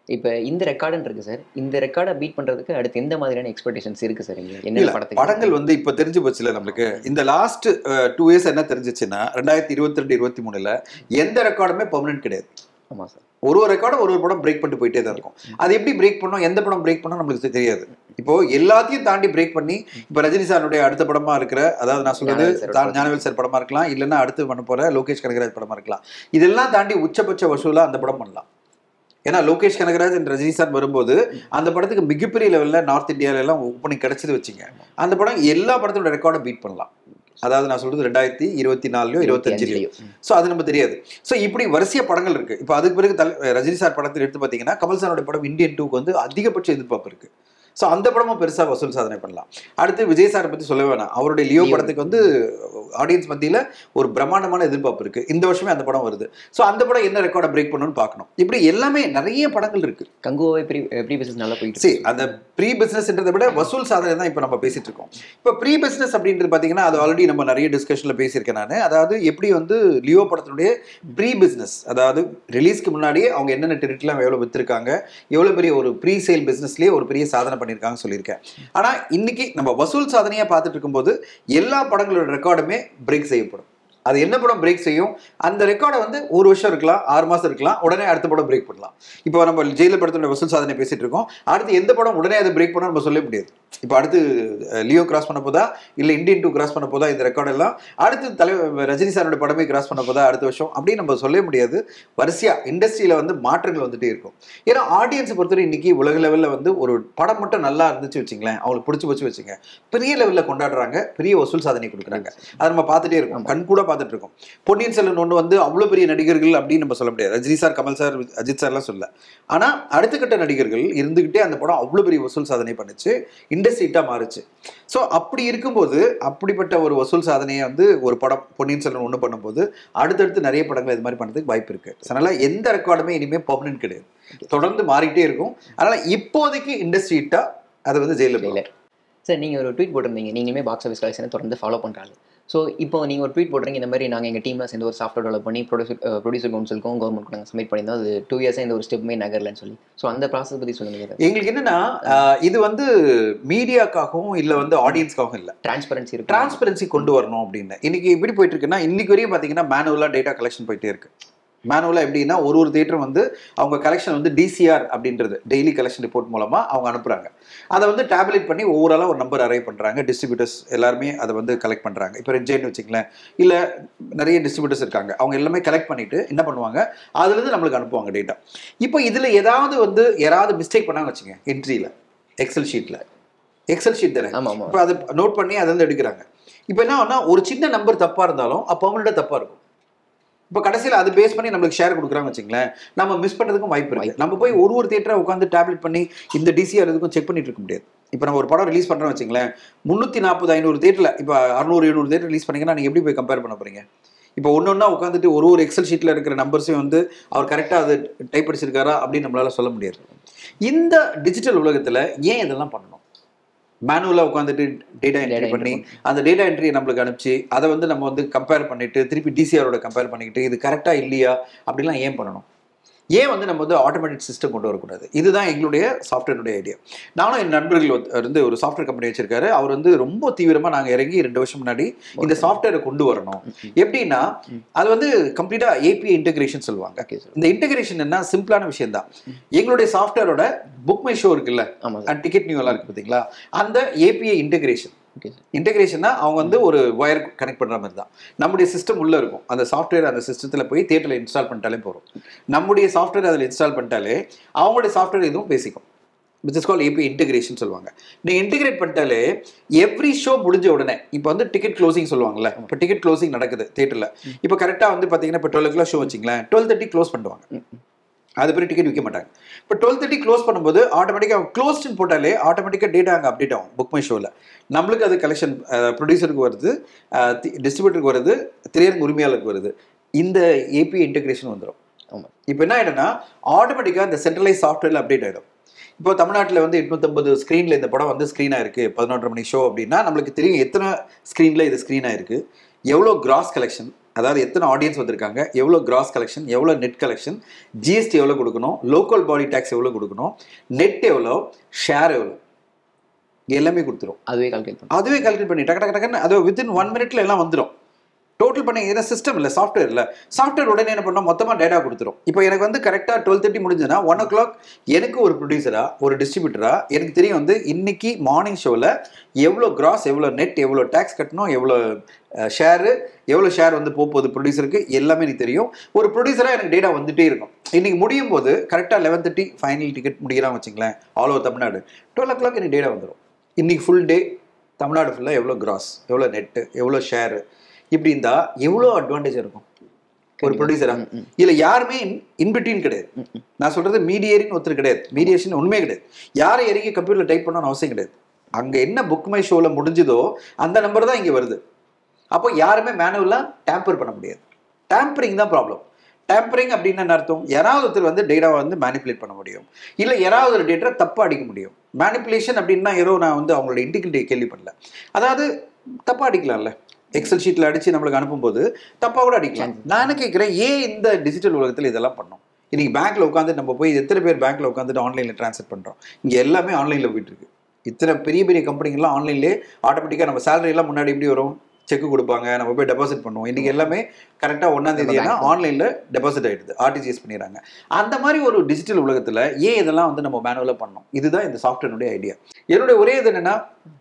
C: இப்போ இந்த ரெக்கார்டுன்னு இருக்கு சார் இந்த ரெக்கார்டை பீட் பண்றதுக்கு அடுத்து எந்த மாதிரியான எக்ஸ்பெக்டேஷன்ஸ் இருக்கு சார் இங்க என்ன
B: இல்ல
C: படத்துக்கு
B: படங்கள் வந்து இப்ப தெரிஞ்சு போச்சுல நம்மளுக்கு இந்த லாஸ்ட் டூ இயர்ஸ் என்ன தெரிஞ்சிச்சுன்னா ரெண்டாயிரத்தி இருபத்தி ரெண்டு இருபத்தி மூணுல எந்த ரெக்கார்டுமே பெர்மனன்ட் கிடையாது
C: ஆமா சார்
B: ஒரு ஒரு ரெக்கார்டும் ஒரு ஒரு படம் பிரேக் பண்ணிட்டு போயிட்டே தான் இருக்கும் அது எப்படி பிரேக் பண்ணோம் எந்த படம் பிரேக் பண்ணோம் நம்மளுக்கு தெரியாது இப்போ எல்லாத்தையும் தாண்டி பிரேக் பண்ணி இப்போ ரஜினி சாருடைய அடுத்த படமா இருக்கிற அதாவது நான் சொல்றது
C: ஞானவேல் சார்
B: தான் ஞானவேல் சார் படமா இருக்கலாம் இல்லைன்னா அடுத்து பண்ண போற லோகேஷ் கனகராஜ் படமா இருக்கலாம் இதெல்லாம் தாண்டி உச்சபட்ச வசூலா அந்த படம் பண்ணலாம் ஏன்னா லோகேஷ் கனகராஜ் and ரஜினி சார் வரும்போது அந்த படத்துக்கு மிகப்பெரிய லெவல்ல நார்த் இந்தியால எல்லாம் ஓப்பனிங் கிடைச்சது வச்சுங்க அந்த படம் எல்லா படத்தோட ரெக்கார்டை பீட் பண்ணலாம் அதாவது நான் சொல்றது ரெண்டாயிரத்தி இருபத்தி நாலுலயோ இருபத்தஞ்சுலயோ ஸோ அது நம்ம தெரியாது ஸோ இப்படி வரிசைய படங்கள் இருக்கு இப்போ அதுக்கு பிறகு தல ரஜினி சார் படத்தில் எடுத்து பார்த்தீங்கன்னா கமல் சாரோட படம் இந்தியன் டூக்கு வந்து அதிகபட்ச எதிர்பார்ப்பு இருக்கு ஸோ அந்த படமும் பெருசாக வசூல் சாதனை பண்ணலாம் அடுத்து விஜய் சாரை பற்றி சொல்ல வேணாம் அவருடைய லியோ
C: லியோ.
B: படத்துக்கு வந்து ஆடியன்ஸ் மத்தியில் ஒரு பிரம்மாண்டமான எதிர்பார்ப்பு இருக்கு இந்த வருஷமே அந்த படம் வருது ஸோ அந்த படம் என்ன ரெக்கார்டை பிரேக் பண்ணணும்னு பார்க்கணும் இப்படி எல்லாமே நிறைய படங்கள் இருக்கு
C: கங்குவாவை ப்ரீ ப்ரீ பிசினஸ் நல்லா போயிட்டு
B: சரி அந்த ப்ரீ பிஸ்னஸ்ன்றதை விட வசூல் சாதனை தான் இப்போ நம்ம பேசிட்டு இருக்கோம் இப்போ ப்ரீ பிஸ்னஸ் அப்படின்றது பார்த்தீங்கன்னா அது ஆல்ரெடி நம்ம நிறைய டிஸ்கஷனில் பேசியிருக்கேன் நான் அதாவது எப்படி வந்து லியோ படத்தினுடைய ப்ரீ பிஸ்னஸ் அதாவது ரிலீஸ்க்கு முன்னாடியே அவங்க என்னென்ன டெரிட்டெலாம் எவ்வளோ விற்றுருக்காங்க எவ்வளோ பெரிய ஒரு ப்ரீ சேல் பிஸ்னஸ்லேயே ஒரு பெரிய சாதனை பண்ணியிருக்காங்கன்னு சொல்லியிருக்கேன் ஆனால் இன்னைக்கு நம்ம வசூல் சாதனையாக பார்த்துட்டு இருக்கும்போது எல்லா படங்களோட ரெக்கார்டுமே பிரேக் செய்யப்படும் அது என்ன படம் பிரேக் செய்யும் அந்த ரெக்கார்டை வந்து ஒரு வருஷம் இருக்கலாம் ஆறு மாசம் இருக்கலாம் உடனே அடுத்த படம் பிரேக் பண்ணலாம் இப்போ நம்ம ஜெயில படத்தோட வசூல் சாதனை பேசிட்டு இருக்கோம் அடுத்து எந்த படம் உடனே அதை பிரேக் பண்ண நம்ம சொல்ல முடியாது இப்போ அடுத்து அஹ், லியோ கிராஸ் பண்ண போதா இல்லை இந்தியன் டூ கிராஸ் பண்ண போதா இந்த ரெக்கார்ட் எல்லாம் அடுத்து தலைவர் ரஜினி சாரோட படமே கிராஸ் பண்ண போதா அடுத்த வருஷம் அப்படின்னு நம்ம சொல்ல முடியாது வரிசையா இண்டஸ்ட்ரியில வந்து மாற்றங்கள் வந்துட்டே இருக்கும் ஏன்னா ஆடியன்ஸை பொறுத்தவரை இன்னைக்கு உலக லெவலில் வந்து ஒரு படம் மட்டும் நல்லா இருந்துச்சு வச்சுங்களேன் அவங்களுக்கு பிடிச்சி வச்சு வச்சுங்க பெரிய லெவலில் கொண்டாடுறாங்க பெரிய வசூல் சாதனை கொடுக்குறாங்க அதை நம்ம பார்த்துட்டே இருக்கோம் கண் கூட பார்த்துட்டு இருக்கோம் பொன்னியின் செல்வன் ஒன்று வந்து அவ்வளோ பெரிய நடிகர்கள் அப்படின்னு நம்ம சொல்ல முடியாது ரஜினி சார் கமல் சார் அஜித் சார்லாம் சொல்ல ஆனால் அடுத்த கட்ட நடிகர்கள் இருந்துகிட்டே அந்த படம் அவ்வளோ பெரிய வசூல் சாதனை பண்ணுச்சு இண்டஸ்ட்ரிட்டாக மாறுச்சு ஸோ அப்படி இருக்கும்போது அப்படிப்பட்ட ஒரு வசூல் சாதனையை வந்து ஒரு படம் பொன்னியின் செல்வன் ஒன்று பண்ணும்போது அடுத்தடுத்து நிறைய படங்கள் இது மாதிரி பண்ணுறதுக்கு வாய்ப்பு இருக்கு So, அதனால எந்த ரெக்கார்டுமே இனிமேல் பர்மனன்ட் கிடையாது தொடர்ந்து மாறிட்டே இருக்கும் அதனால இப்போதைக்கு இண்டஸ்ட்ரிட்டா அது வந்து ஜெயிலில்
C: ஜெயிலர் சார் நீங்கள் ஒரு ட்வீட் போட்டிருந்தீங்க நீங்களுமே பாக்ஸ் ஆஃபீஸ் கலெக்ஷனை தொடர்ந்து ஃபாலோ பண்ணுறாங்க ஸோ இப்போ நீங்கள் ஒரு ட்வீட் போடுறீங்க இந்த மாதிரி நாங்கள் எங்கள் டீமில் சேர்ந்து ஒரு சாஃப்ட்வேர் டெவலப் பண்ணி ப்ரொடியூசர் ப்ரொடியூசர் கவுன்சிலுக்கும் கவர்மெண்ட் நாங்கள் சப்மிட் பண்ணியிருந்தோம் அது டூ இயர்ஸாக இந்த ஒரு ஸ்டெப்புமே நகரலன்னு சொல்லி ஸோ அந்த ப்ராசஸ் பற்றி சொல்லுங்கள் சார்
B: எங்களுக்கு என்னன்னா ஆஹ், இது வந்து மீடியாக்காகவும் இல்லை வந்து ஆடியன்ஸ்க்காகவும் இல்லை
C: டிரான்ஸ்பரன்சி இருக்கு
B: டிரான்ஸ்பரன்சி கொண்டு வரணும் அப்படின்னு இன்னைக்கு எப்படி போயிட்டு இருக்குன்னா இன்னைக்கு வரையும் பார்த்தீங்கன்னா மேனுவலாக டேட்டா கலெக்ஷன் போயிட்டே இருக்கு மேனுவலாக எப்படின்னா ஒரு ஒரு தேட்டரும் வந்து அவங்க கலெக்ஷன் வந்து டிசிஆர் அப்படின்றது டெய்லி கலெக்ஷன் ரிப்போர்ட் மூலமாக அவங்க அனுப்புகிறாங்க அதை வந்து டேப்லெட் பண்ணி ஓவராலாக ஒரு நம்பர் அரைவ் பண்ணுறாங்க டிஸ்ட்ரிபியூட்டர்ஸ் எல்லாருமே அதை வந்து கலெக்ட் பண்ணுறாங்க இப்போ ரெட்ஜைன்னு வச்சுங்களேன் இல்லை நிறைய டிஸ்ட்ரிபியூட்டர்ஸ் இருக்காங்க அவங்க எல்லாமே கலெக்ட் பண்ணிட்டு என்ன பண்ணுவாங்க அதுலேருந்து நம்மளுக்கு அனுப்புவாங்க டேட்டா இப்போ இதில் ஏதாவது வந்து யாராவது மிஸ்டேக் பண்ணாங்க வச்சுங்க என்ட்ரியில் எக்ஸல் ஷீட்டில் எக்ஸல் ஷீட் தானே
C: ஆமாம் ஆமாம்
B: இப்போ அதை நோட் பண்ணி அதை வந்து எடுக்கிறாங்க இப்போ என்ன ஆகும்னா ஒரு சின்ன நம்பர் தப்பாக இருந்தாலும் அப்போ பர்மனெண்ட்டாக தப்பாக இருக்கும் இப்போ கடைசியில் அது பேஸ் பண்ணி நம்மளுக்கு ஷேர் கொடுக்குறாங்க வச்சுங்களேன் நம்ம மிஸ் பண்ணுறதுக்கும் வாய்ப்பு இருக்கு நம்ம போய் ஒரு ஒரு தேட்டரை உட்காந்து டேப்லெட் பண்ணி இந்த டிசிஆர் இதுக்கும் செக் பண்ணிட்டு இருக்க முடியாது இப்போ நம்ம ஒரு படம் ரிலீஸ் பண்ணுறோம் வச்சுங்களேன் முந்நூற்றி நாற்பது ஐநூறு தேட்டரில் இப்போ அறுநூறு எழுநூறு தேட்டர் ரிலீஸ் பண்ணீங்கன்னா நீங்கள் எப்படி போய் கம்பேர் பண்ண போறீங்க இப்போ ஒன்று ஒன்றா உட்காந்துட்டு ஒரு ஒரு எக்ஸல் ஷீட்டில் இருக்கிற நம்பர்ஸையும் வந்து அவர் கரெக்டாக அது டைப் அடிச்சிருக்காரா அப்படின்னு நம்மளால சொல்ல முடியாது இந்த டிஜிட்டல் உலகத்தில் ஏன் இதெல்லாம் பண்ணணும் மேனுவலாக உட்காந்துட்டு டேட்டா என்ட்ரி
C: Data
B: பண்ணி
C: entry
B: அந்த டேட்டா என்ட்ரியை நம்மளுக்கு அனுப்பிச்சு அதை வந்து நம்ம வந்து கம்பேர் பண்ணிட்டு திருப்பி டிசிஆரோட கம்பேர் பண்ணிக்கிட்டு இது கரெக்டாக இல்லையா அப்படிலாம் ஏன் பண்ணணும் ஏன் வந்து நம்ம வந்து ஆட்டோமேட்டிக் சிஸ்டம் கொண்டு வரக்கூடாது இதுதான் எங்களுடைய சாஃப்ட்வேருடைய ஐடியா நானும் என் நண்பர்கள் ஒருத்த- வந்து ஒரு சாஃப்ட்வேர் கம்பெனி வச்சிருக்காரு அவர் வந்து ரொம்ப தீவிரமாக நாங்கள் இறங்கி ரெண்டு வருஷம் முன்னாடி இந்த சாஃப்ட்வேரை கொண்டு வரணும் எப்படின்னா அது வந்து கம்ப்ளீட்டாக ஏபிஐ இன்டகிரேஷன் சொல்லுவாங்க
C: ஓகே சார்
B: இந்த இன்டகிரேஷன் என்ன சிம்பிளான விஷயம் தான் எங்களுடைய சாஃப்ட்வேரோட புக் மை ஷோ இருக்குல்ல
C: ஆமாம் சார்
B: டிக்கெட் நியூ எல்லாம் இருக்கு பார்த்தீங்களா அந்த ஏபிஐ இன்டகிரேஷன்
C: ஓகே சார்
B: இன்டகிரேஷன்னா அவங்க வந்து ஒரு ஒயர் கனெக்ட் பண்ணுற மாதிரி தான் நம்முடைய சிஸ்டம் உள்ள இருக்கும் அந்த சாஃப்ட்வேர் அந்த சிஸ்டத்தில் போய் தேட்டரில் இன்ஸ்டால் பண்ணிட்டாலே போகிறோம் நம்முடைய சாஃப்ட்வேர் அதில் இன்ஸ்டால் பண்ணிட்டாலே அவங்களுடைய சாஃப்ட்வேர் இதுவும் பேசிக்கும் which is call API integration சொல்லுவாங்க நீங்கள் இன்டிகிரேட் பண்ணிட்டாலே எவ்ரி ஷோ முடிஞ்ச உடனே இப்போ வந்து டிக்கெட் க்ளோசிங் சொல்லுவாங்கல்ல இப்போ டிக்கெட் க்ளோசிங் நடக்குது தேட்டரில் இப்போ கரெக்டாக வந்து பார்த்தீங்கன்னா இப்போ டுவெல் ஓ ஷோ வச்சிங்களேன் டுவெல் தேர்ட்டி க்ளோஸ் பண்ணுவாங்க அது பிறகு டிக்கெட் விற்க மாட்டாங்க இப்போ டுவெல் தேர்ட்டி க்ளோஸ் பண்ணும்போது ஆட்டோமேட்டிக்காக க்ளோஸ்ட்னு போட்டாலே ஆட்டோமேட்டிக்காக டேட்டா அங்கே அப்டேட் ஆகும் புக் மை ஷோவில் நம்மளுக்கு அது கலெக்ஷன் ப்ரொடியூசருக்கு வருது டிஸ்ட்ரிபியூட்டருக்கு வருது திரையரங்கு உரிமையாளருக்கு வருது இந்த ஏபி இன்டகிரேஷன் வந்துடும்
C: ஆமாம்
B: இப்போ என்ன ஆகிடும்னா ஆட்டோமேட்டிக்காக இந்த சென்ட்ரலைஸ் சாஃப்ட்வேரில் அப்டேட் ஆகிடும் இப்போ தமிழ்நாட்டில் வந்து எட்நூத்தம்பது ஸ்க்ரீனில் இந்த படம் வந்து ஸ்க்ரீன் ஆயிருக்கு பதினொன்றரை மணி ஷோ அப்படின்னா நம்மளுக்கு தெரியும் எத்தனை ஸ்க்ரீனில் இது ஸ்க்ரீன் ஆயிருக்கு எவ்வளோ கிராஸ் கலெக்ஷன் அதாவது எத்தனை ஆடியன்ஸ் வந்திருக்காங்க எவ்வளோ கிராஸ் கலெக்ஷன் எவ்வளோ நெட் கலெக்ஷன் ஜிஎஸ்டி எவ்வளோ கொடுக்கணும் லோக்கல் பாடி டேக்ஸ் எவ்வளோ கொடுக்கணும் நெட் எவ்வளோ ஷேர் எவ்வளோ எல்லாமே கொடுத்துரும்
C: அதுவே கால்குலேட் பண்ணும்
B: அதுவே கால்குலேட் பண்ணி டக்கு டக்கு டக்குன்னு அது வித்தின் ஒன் மினிட்ல எல்லாம் வந்துடும் டோட்டல் பண்ணி ஏன்னா சிஸ்டம் இல்லை சாஃப்ட்வேர் இல்லை சாஃப்ட்வேர் உடனே என்ன பண்ணோம் மொத்தமாக டேட்டா கொடுத்துரும் இப்போ எனக்கு வந்து கரெக்டாக டுவெல் தேர்ட்டி முடிஞ்சதுன்னா ஒன் ஓ கிளாக் எனக்கு ஒரு ப்ரொடியூசரா ஒரு டிஸ்ட்ரிபியூட்டரா எனக்கு தெரியும் வந்து இன்னைக்கு மார்னிங் ஷோவில் எவ்வளோ கிராஸ் எவ்வளோ நெட் எவ்வளோ டேக்ஸ் கட்டணும் எவ்வளோ ஷேரு எவ்வளோ ஷேர் வந்து போக போகுது ப்ரொடியூசருக்கு எல்லாமே எனக்கு தெரியும் ஒரு ப்ரொடியூசராக எனக்கு டேட்டா வந்துட்டே இருக்கும் இன்னைக்கு முடியும் போது கரெக்டாக லெவன் தேர்ட்டி ஃபைனல் டிக்கெட் முடிக்கிறாங்க வச்சுங்களேன் all over Tamil Nadu twelve o'clock எனக்கு டேட்டா வந்துடும் இன்னைக்கு ஃபுல் டே தமிழ்நாடு ஃபுல்லாக எவ்வளோ கிராஸ் எவ்வளோ நெட்டு எவ்வளோ ஷேரு இப்படி இருந்தால் எவ்வளோ அட்வான்டேஜ் இருக்கும் ஒரு ப்ரொடியூசரா
C: ம், ம்.
B: இல்ல யாருமே இன்பிட்வீன் கிடையாது நான் சொல்றது மீடியேரின்னு ஒருத்தர் கிடையாது மீடியேஷன் உண்மையே கிடையாது யாரை இறங்கி கம்ப்யூட்டர்ல டைப் பண்ணணும்னு அவசியம் கிடையாது அங்க என்ன புக் மை ஷோல முடிஞ்சதோ அந்த நம்பர் தான் இங்க வருது அப்போ யாருமே மேனுவலா டேம்பர் பண்ண முடியாது டேம்பரிங் தான் ப்ராப்ளம் டேம்பரிங் அப்படின்னு என்ன அர்த்தம் யாராவது ஒருத்தர் வந்து டேட்டாவை வந்து மேனிப்புலேட் பண்ண முடியும் இல்ல யாராவது ஒரு டேட்டா தப்பா அடிக்க முடியும் மேனிப்புலேஷன் அப்படின்னா ஏதோ நான் வந்து அவங்களோட இன்டிகிரிட்டியை கேள்விப்படல அதாவது தப்பா அடிக்கலாம்ல எக்ஸல் ஷீட்ல அடிச்சு நம்மளுக்கு அனுப்பும்போது தப்பா கூட அடிக்கலாம் நான் என்ன கேட்குறேன் ஏன் இந்த டிஜிட்டல் உலகத்தில் இதெல்லாம் பண்ணோம் இன்னைக்கு பேங்க்ல உட்காந்து நம்ம போய் எத்தனை பேர் பேங்க்ல உட்காந்துட்டு ஆன்லைன்ல ட்ரான்ஸ்ஃபர் பண்றோம் இங்க எல்லாமே ஆன்லைன்ல போயிட்டு இருக்கு இத்தனை பெரிய பெரிய கம்பெனிங்கெல்லாம் ஆன்லைன்லேயே ஆட்டோமேட்டிக்காக நம்ம salary எல்லாம் முன்னாடி எப்படி வரும் செக் கொடுப்பாங்க நம்ம போய் டெபாசிட் பண்ணுவோம் இன்னைக்கு எல்லாமே கரெக்டாக ஒன்றாம் தேதி
C: நம்ம bank
B: ஆன்லைனில் டெபாசிட் ஆயிடுது ஆர்டிஜிஎஸ் பண்ணிடுறாங்க அந்த மாதிரி ஒரு டிஜிட்டல் உலகத்தில் ஏன் இதெல்லாம் வந்து நம்ம மேனுவலாக பண்ணோம் இதுதான் இந்த சாஃப்ட்வேருடைய ஐடியா என்னுடைய ஒரே இது என்னன்னா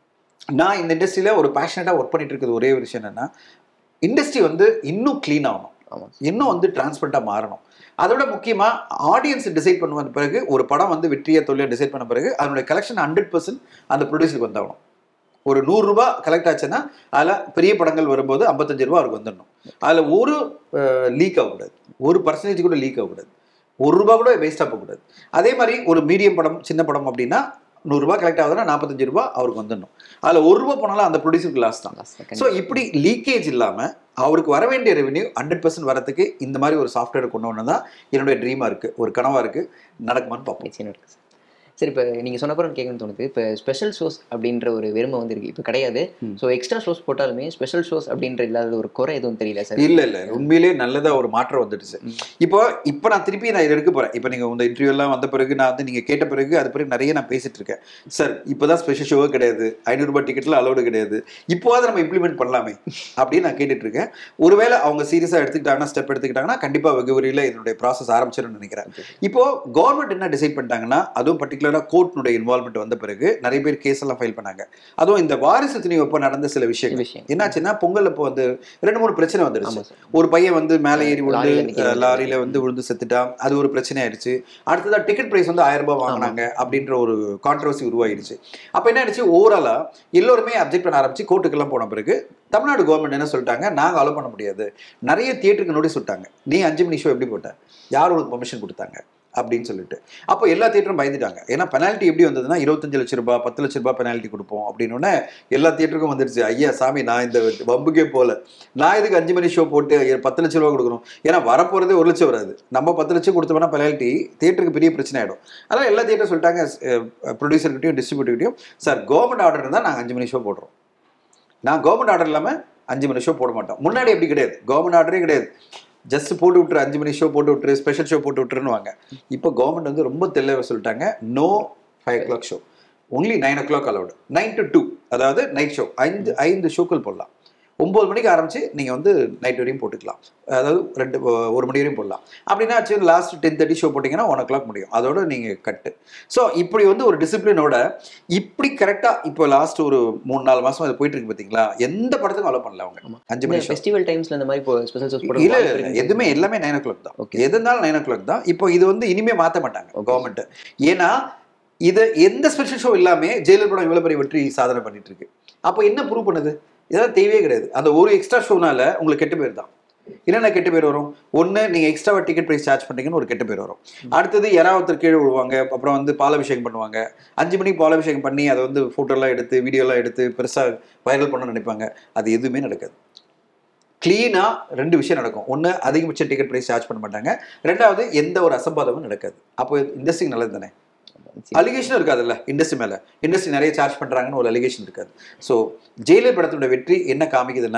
B: நான் இந்த இண்டஸ்ட்ரியில் ஒரு பேஷனட்டாக ஒர்க் பண்ணிட்டு இருக்கிறது ஒரே ஒரு விஷயம் என்னன்னா இண்டஸ்ட்ரி வந்து இன்னும் க்ளீன் ஆகணும்
C: ஆமா
B: இன்னும் வந்து டிரான்ஸ்பரண்டாக மாறணும் அதோட முக்கியமாக ஆடியன்ஸ் டிசைட் பண்ணுவத பிறகு ஒரு படம் வந்து வெற்றியை தொழிலை டிசைட் பண்ண பிறகு அதனுடைய கலெக்ஷன் ஹண்ட்ரட் பர்சன்ட் அந்த ப்ரொடியூசருக்கு வந்தாகணும் ஒரு நூறுரூபா கலெக்ட் ஆச்சுன்னா அதில் பெரிய படங்கள் வரும்போது ஐம்பத்தஞ்சு ரூபா அவருக்கு வந்துடணும் அதில் ஒரு லீக் ஆகக்கூடாது ஒரு பர்சன்டேஜ் கூட லீக் ஆகக்கூடாது ஒரு ரூபா கூட வேஸ்ட்டாக போகக்கூடாது அதே மாதிரி ஒரு மீடியம் படம் சின்ன படம் அப்படின்னா நூறுரூபா கலெக்ட் ஆகுதுன்னா நாற்பத்தஞ்சு ரூபா அவருக்கு வந்துடணும் அதில் ஒரு ரூபா போனாலும் அந்த ப்ரொடியூசருக்கு லாஸ் தான் ஸோ இப்படி லீக்கேஜ் இல்லாமல் அவருக்கு வர வேண்டிய ரெவென்யூ ஹண்ட்ரட் பர்சன்ட் வரதுக்கு இந்த மாதிரி ஒரு சாஃப்ட்வேர் கொண்டு வரணும் தான் என்னுடைய ட்ரீமாக இருக்குது ஒரு கனவாக இருக்குது நடக்குமான்னு பார்ப்போம்
C: நிச்சயம் இருக்கு சார் சரி இப்போ நீங்கள் சொன்னப்பறம் கேட்கணும்னு தோணுது இப்போ ஸ்பெஷல் ஷோஸ் அப்படின்ற ஒரு வெறுமை வந்து இருக்கு இப்போ கிடையாது
B: ம்.
C: ஸோ எக்ஸ்ட்ரா ஷோஸ் போட்டாலுமே ஸ்பெஷல் ஷோஸ் அப்படின்ற இல்லாத ஒரு குறை எதுவும் தெரியல சார்
B: இல்ல இல்ல உண்மையிலே நல்லதா ஒரு மாற்றம் வந்துடுச்சு
C: ம்.
B: இப்போ இப்போ நான் திருப்பி நான் இதை எடுக்க போறேன் இப்போ நீங்க இந்த இன்டர்வியூ எல்லாம் வந்த பிறகு நான் வந்து நீங்க கேட்ட பிறகு அது பிறகு நிறைய நான் பேசிட்டு இருக்கேன் சார் இப்போதான் ஸ்பெஷல் ஷோவே கிடையாது ஐநூறு ரூபாய் டிக்கெட்ல அலோடு கிடையாது இப்போவாது நம்ம இம்ப்ளிமெண்ட் பண்ணலாமே அப்படின்னு நான் கேட்டுட்டு இருக்கேன் ஒருவேளை அவங்க சீரியஸா எடுத்துக்கிட்டாங்கன்னா ஸ்டெப் எடுத்துக்கிட்டாங்கன்னா கண்டிப்பா வெகுவரியில இதனுடைய ப்ராசஸ் ஆரம்பிச்சிரும்னு நினைக்கிறேன் இப்போ கவர்மெண்ட் என்ன டிசைட் பண்ணிட்டாங்கன்னா அதுவும் பர்டிகுலரா கோர்ட்னுடைய இன்வால்மெண்ட் வந்த பிறகு நிறைய பேர் கேஸ் எல்லாம் ஃபைல் பண்ணாங்க அதுவும் இந்த வாரிசு திணிவப்போ நடந்த சில விஷயங்கள்
C: விஷயம்
B: என்னாச்சுன்னா பொங்கல் அப்போ வந்து ரெண்டு மூணு பிரச்சனை வந்துருச்சு
C: ஆமா சார்
B: ஒரு பையன் வந்து மேலே ஏறி
C: லாரியில
B: விழுந்து
C: நிக்க
B: அஹ், லாரியில வந்து விழுந்து செத்துட்டான் அது ஒரு பிரச்சனை ஆயிடுச்சு அடுத்ததா டிக்கெட் பிரைஸ் வந்து ஆயிரம் ரூபாய் வாங்கினாங்க அப்படின்ற ஒரு கான்ட்ரவர்சி உருவாயிடுச்சு அப்ப என்ன ஆயிடுச்சு ஓவராலா எல்லோருமே அப்ஜெக்ட் பண்ண ஆரம்பிச்சு கோர்ட்டுக்கெல்லாம் போன பிறகு தமிழ்நாடு கவர்மெண்ட் என்ன சொல்லிட்டாங்க நாங்க அலோ பண்ண முடியாது நிறைய தியேட்டருக்கு நோட்டீஸ் விட்டாங்க நீ அஞ்சு மணி ஷோ எப்படி போட்ட யார் உனக்கு பெர்மிஷன் கொடுத்தாங்க அப்படின்னு சொல்லிட்டு அப்போ எல்லா தியேட்டரும் பயந்துட்டாங்க ஏன்னா பெனால்ட்டி எப்படி வந்ததுன்னா இருபத்தஞ்சு லட்ச ரூபாய் பத்து லட்ச ரூபாய் பெனால்ட்டி கொடுப்போம் அப்படின்னு உடனே எல்லா தியேட்டருக்கும் வந்துருச்சு ஐயா சாமி நான் இந்த வம்புக்கே போல நான் இதுக்கு அஞ்சு மணி ஷோ போட்டு எ- பத்து லட்ச ரூபா கொடுக்கணும் ஏன்னா வரப்போறதே ஒரு லட்சம் வராது நம்ம பத்து லட்சம் கொடுத்தோம்னா பெனால்ட்டி தியேட்டருக்கு பெரிய பிரச்சனை ஆயிடும் அதனால எல்லா தியேட்டர் சொல்லிட்டாங்க ப்ரொடியூசர்கிட்டையும் டிஸ்ட்ரிபியூட்டர்கிட்டையும் சார் கவர்மெண்ட் ஆர்டர் இருந்தால் நாங்கள் அஞ்சு மணி ஷோ போடுறோம் நான் கவர்மெண்ட் ஆர்டர் இல்லாமல் அஞ்சு மணி ஷோ போட மாட்டோம் முன்னாடி அப்படி கிடையாது கவர்மெண்ட் ஆர்டரே கிடையாது ஜஸ்ட் போட்டு விட்டுரு அஞ்சு மணி ஷோ போட்டு விட்டுரு ஸ்பெஷல் ஷோ போட்டு விட்டுருன்னு இப்போ கவர்மெண்ட் வந்து ரொம்ப தெளிவாக சொல்லிட்டாங்க no five o'clock show only nine o'clock allowed nine to two அதாவது நைட் ஷோ ஐந்து ஐந்து ஷோக்கள் போடலாம் ஒம்பது மணிக்கு ஆரம்பிச்சு நீங்கள் வந்து நைட் வரையும் போட்டுக்கலாம் அதாவது ரெண்டு ஒரு மணி வரையும் போடலாம் அப்படின்னா ஆச்சு லாஸ்ட் டென் தேர்ட்டி ஷோ போட்டிங்கன்னா ஒன் ஓ கிளாக் முடியும் அதோட நீங்கள் கட்டு ஸோ இப்படி வந்து ஒரு டிசிப்ளினோட இப்படி கரெக்டாக இப்போ லாஸ்ட் ஒரு மூணு நாலு மாசம் அது போயிட்டு இருக்கு பார்த்தீங்களா எந்த படத்துக்கும் அலோ பண்ணல அவங்க
C: ஆமா.
B: அஞ்சு மணி ஷோ
C: ஃபெஸ்டிவல் டைம்ஸ்ல இந்த மாதிரி ஸ்பெஷல் ஷோஸ்
B: இல்ல இல்ல, இல்ல எதுவுமே எல்லாமே நைன் ஓ கிளாக் தான்
C: Okay.
B: எது இருந்தாலும் நைன் ஓ கிளாக் தான் இப்போ இது வந்து இனிமே மாத்த மாட்டாங்க
C: Okay.
B: கவர்மெண்ட் ஏன்னா இது எந்த ஸ்பெஷல் ஷோ இல்லாம ஜெயிலர் படம் இவ்வளவு பெரிய வெற்றி சாதனை பண்ணிட்டு இருக்கு அப்போ என்ன ப்ரூவ் பண்ணுது இதெல்லாம் தேவையே கிடையாது அந்த ஒரு எக்ஸ்ட்ரா ஷோனால உங்களுக்கு கெட்ட பேர் தான் என்னென்ன கெட்ட பேர் வரும் ஒன்று நீங்கள் எக்ஸ்ட்ராவா டிக்கெட் ப்ரைஸ் சார்ஜ் பண்ணீங்கன்னு ஒரு கெட்ட பேர் வரும் அடுத்தது யாராவது கீழே விழுவாங்க அப்புறம் வந்து பாலாபிஷேகம் பண்ணுவாங்க அஞ்சு மணிக்கு பாலாபிஷேகம் பண்ணி அதை வந்து ஃபோட்டோலாம் எடுத்து வீடியோலாம் எடுத்து பெருசாக வைரல் பண்ண நினைப்பாங்க அது எதுவுமே நடக்காது க்ளீனாக ரெண்டு விஷயம் நடக்கும் ஒன்று அதிகபட்ச டிக்கெட் ப்ரைஸ் சார்ஜ் பண்ண மாட்டாங்க ரெண்டாவது எந்த ஒரு அசம்பாதமும் நடக்காது அப்போ இண்டஸ்ட்ரி நல்லது தானே அலிகேஷனும் இருக்காதுல்ல இண்டஸ்ட்ரி மேலே இண்டஸ்ட்ரி நிறைய சார்ஜ் பண்ணுறாங்கன்னு ஒரு அலிகேஷன் இருக்காது ஸோ ஜெயிலர் படத்தோட வெற்றி என்ன காமிக்குதுன்னா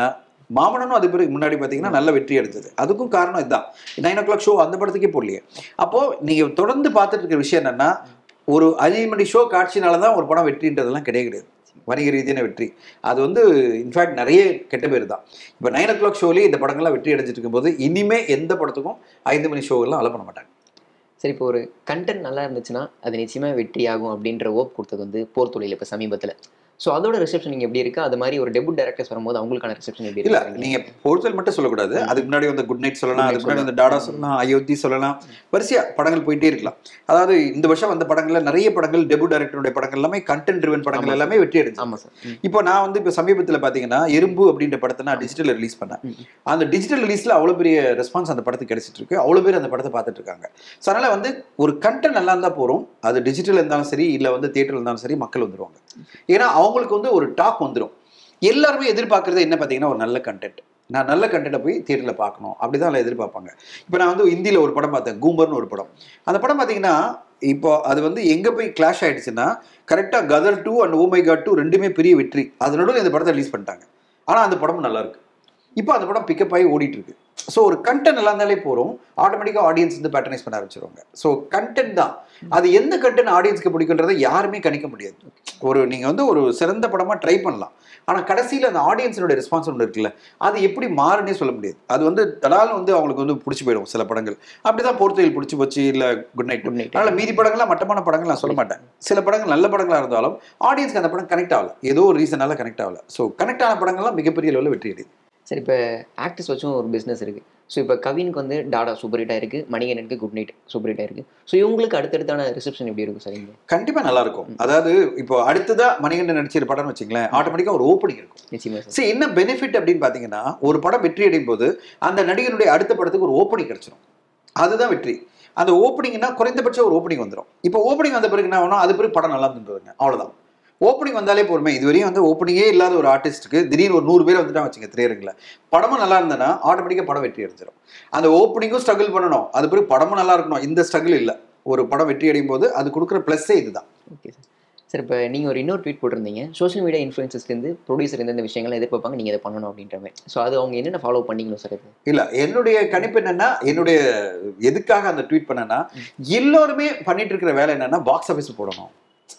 B: மாமனனும் அது பிறகு முன்னாடி பார்த்தீங்கன்னா நல்ல வெற்றி அடைஞ்சது அதுக்கும் காரணம் இதுதான் நைன் ஓ கிளாக் ஷோ அந்த படத்துக்கே போடலையே அப்போ நீங்க தொடர்ந்து பார்த்துட்டு இருக்கிற விஷயம் என்னன்னா ஒரு அஞ்சு மணி ஷோ காட்சினால தான் ஒரு படம் வெற்றின்றதெல்லாம் கிடையாது கிடையாது வணிக ரீதியான வெற்றி அது வந்து இன்ஃபேக்ட் நிறைய கெட்ட பேர் தான் இப்போ நைன் ஓ கிளாக் ஷோலேயே இந்த படங்கள்லாம் வெற்றி அடைஞ்சிட்டு இருக்கும்போது இனிமே எந்த படத்துக்கும் ஐந்து மணி ஷோவெல்லாம் அலோ பண்ண மாட்டாங்க
C: சரி இப்போ ஒரு கண்டென்ட் நல்லா இருந்துச்சுன்னா அது நிச்சயமா வெற்றி ஆகும் அப்படின்ற ஓப் கொடுத்தது வந்து போர் தொழில் இப்போ சமீபத்தில் ஸோ அதோட ரிசப்ஷன் இங்கே எப்படி இருக்கு அது மாதிரி ஒரு டெபுட் டேரக்டர்ஸ் வரும்போது அவங்களுக்கான ரிசப்ஷன் எப்படி
B: இல்ல
C: இருக்கு
B: நீங்க பொருத்தல் மட்டும் சொல்லக்கூடாது அதுக்கு முன்னாடி வந்து குட் நைட் சொல்லலாம்
C: Good
B: அதுக்கு
C: Night
B: முன்னாடி வந்து டாடா சொல்லலாம் அயோத்தி சொல்லலாம் வரிசையா படங்கள் போயிட்டே இருக்கலாம் அதாவது இந்த வருஷம் வந்த படங்கள்ல நிறைய படங்கள் டெபு டைரக்டருடைய படங்கள் எல்லாமே கண்டென்ட் ட்ரிவன் படங்கள்
C: ஆமா.
B: எல்லாமே வெற்றி அடைஞ்சு
C: ஆமாம் சார் ம்.
B: இப்போ நான் வந்து இப்போ சமீபத்தில் பார்த்தீங்கன்னா எறும்பு அப்படின்ற படத்தை நான் டிஜிட்டல் ரிலீஸ் பண்ணேன்
C: ம்.
B: அந்த டிஜிட்டல் ரிலீஸில் அவ்வளோ பெரிய ரெஸ்பான்ஸ் அந்த படத்துக்கு கிடைச்சிட்டு இருக்கு அவ்வளோ பேர் அந்த படத்தை பார்த்துட்டு இருக்காங்க ஸோ அதனால் வந்து ஒரு கண்டென்ட் நல்லா இருந்தால் போகிறோம் அது டிஜிட்டல் இருந்தாலும் சரி இல்லை வந்து தியேட்டர் இருந்தாலும் சரி மக்கள் வந்துருவாங்க ஏன்னா அவங்களுக்கு வந்து ஒரு டாக் வந்துடும் எல்லாருமே எதிர்பார்க்கறது என்ன பார்த்தீங்கன்னா ஒரு நல்ல கண்டென்ட் நான் நல்ல கண்டென்ட்டை போய் தியேட்டரில் பார்க்கணும் அப்படி தான் எதிர்பார்ப்பாங்க இப்போ நான் வந்து ஹிந்தியில் ஒரு படம் பார்த்தேன் கூம்பர்னு ஒரு படம் அந்த படம் பார்த்தீங்கன்னா இப்போ அது வந்து எங்கே போய் கிளாஷ் ஆயிடுச்சுன்னா கரெக்டாக Gadar two and oh my God two ரெண்டுமே பெரிய வெற்றி அது நடுவில் இந்த படத்தை ரிலீஸ் பண்ணிட்டாங்க ஆனால் அந்த படமும் நல்லா இருக்கு இப்போ அந்த படம் பிக்கப் ஆகி ஓடிட்டு இருக்கு ஸோ ஒரு கண்டென்ட் நல்லா இருந்தாலே போகிறோம் ஆட்டோமேட்டிக்காக ஆடியன்ஸ் வந்து பேட்டர்னைஸ் பண்ண ஆரம்பிச்சிருவாங்க ஸோ கண்டென்ட் தான் அது எந்த கண்டென்ட் ஆடியன்ஸ்க்கு பிடிக்குன்றதை யாருமே கணிக்க முடியாது ஒரு நீங்கள் வந்து ஒரு சிறந்த படமாக ட்ரை பண்ணலாம் ஆனால் கடைசியில் அந்த ஆடியன்ஸினுடைய ரெஸ்பான்ஸ் ஒன்று இருக்குல்ல அது எப்படி மாறுனே சொல்ல முடியாது அது வந்து தடால் வந்து அவங்களுக்கு வந்து பிடிச்சி போயிடும் சில படங்கள் அப்படிதான் போர்த்துகல் பிடிச்சி போச்சு இல்லை குட் நைட்
C: Good night.
B: அதனால மீதி படங்கள்லாம் மட்டமான படங்கள் நான் சொல்ல மாட்டேன் சில படங்கள் நல்ல படங்களா இருந்தாலும் ஆடியன்ஸ்க்கு அந்த படம் கனெக்ட் ஆகல ஏதோ ஒரு ரீசனால கனெக்ட் ஆகல ஸோ கனெக்ட் ஆன படங்கள்லாம் மிகப்பெரிய லெவலில் வெற்றி அடையுது
C: சரி இப்போ ஆக்டர்ஸ் வச்சும் ஒரு பிஸ்னஸ் இருக்கு ஸோ இப்போ கவினுக்கு வந்து டாடா சூப்பர் ஹிட்டாக இருக்கு மணிகண்டனுக்கு குட் நைட் சூப்பர் ஹிட்டாக இருக்கு ஸோ இவங்களுக்கு அடுத்தடுத்தான ரிசப்ஷன் எப்படி இருக்கும் சார் இங்கே
B: கண்டிப்பா நல்லா இருக்கும் அதாவது இப்போ அடுத்ததா மணிகண்டன் நடிச்சிரு படம்னு வச்சுங்களேன் ஆட்டோமேட்டிக்கா ஒரு ஓப்பனிங் இருக்கும்
C: நிச்சயமா சார்
B: சரி என்ன பெனிஃபிட் அப்படின்னு பாத்தீங்கன்னா ஒரு படம் வெற்றி அடையும் போது அந்த நடிகனுடைய அடுத்த படத்துக்கு ஒரு ஓப்பனிங் கிடைச்சிடும் அதுதான் வெற்றி அந்த ஓப்பனிங்னா குறைந்தபட்சம் ஒரு ஓப்பனிங் வந்துடும் இப்போ ஓப்பனிங் வந்த பிறகு என்ன ஆகணும் அது பிறகு படம் நல்லா இருந்துருங்க அவ்வளவுதான் ஓப்பனிங் வந்தாலே போருமே இதுவரையும் வந்து ஓப்பனிங்கே இல்லாத ஒரு ஆர்டிஸ்ட்டுக்கு திடீர்னு ஒரு நூறு பேர் வந்துட்டா வச்சுங்க திரையரங்கில் படமும் நல்லா இருந்ததுன்னா ஆட்டோமேட்டிக்காக படம் வெற்றி அடைஞ்சிடும் அந்த ஓப்பனிங்கும் ஸ்ட்ரகிள் பண்ணணும் அது பிறகு படமும் நல்லா இருக்கணும் இந்த ஸ்ட்ரகிள் இல்லை ஒரு படம் வெற்றி அடையும் போது அது கொடுக்குற ப்ளஸ்ஸே இதுதான்
C: ஓகே சார் சார் இப்போ நீங்கள் ஒரு இன்னொரு ட்வீட் போட்டிருந்தீங்க சோஷியல் மீடியா இன்ஃப்ளூயன்சஸ்லேருந்து ப்ரொடியூசர் இந்த விஷயங்களை எதிர்பார்ப்பாங்க நீங்கள் இதை பண்ணணும் அப்படின்ற மாதிரி ஸோ அது அவங்க என்னென்ன ஃபாலோ பண்ணிக்கணும் சார் இது
B: இல்ல என்னுடைய கணிப்பு என்னன்னா என்னுடைய எதுக்காக அந்த ட்வீட் பண்ணேன்னா எல்லோருமே பண்ணிட்டு இருக்கிற வேலை என்னன்னா பாக்ஸ் ஆஃபீஸ் போடணும்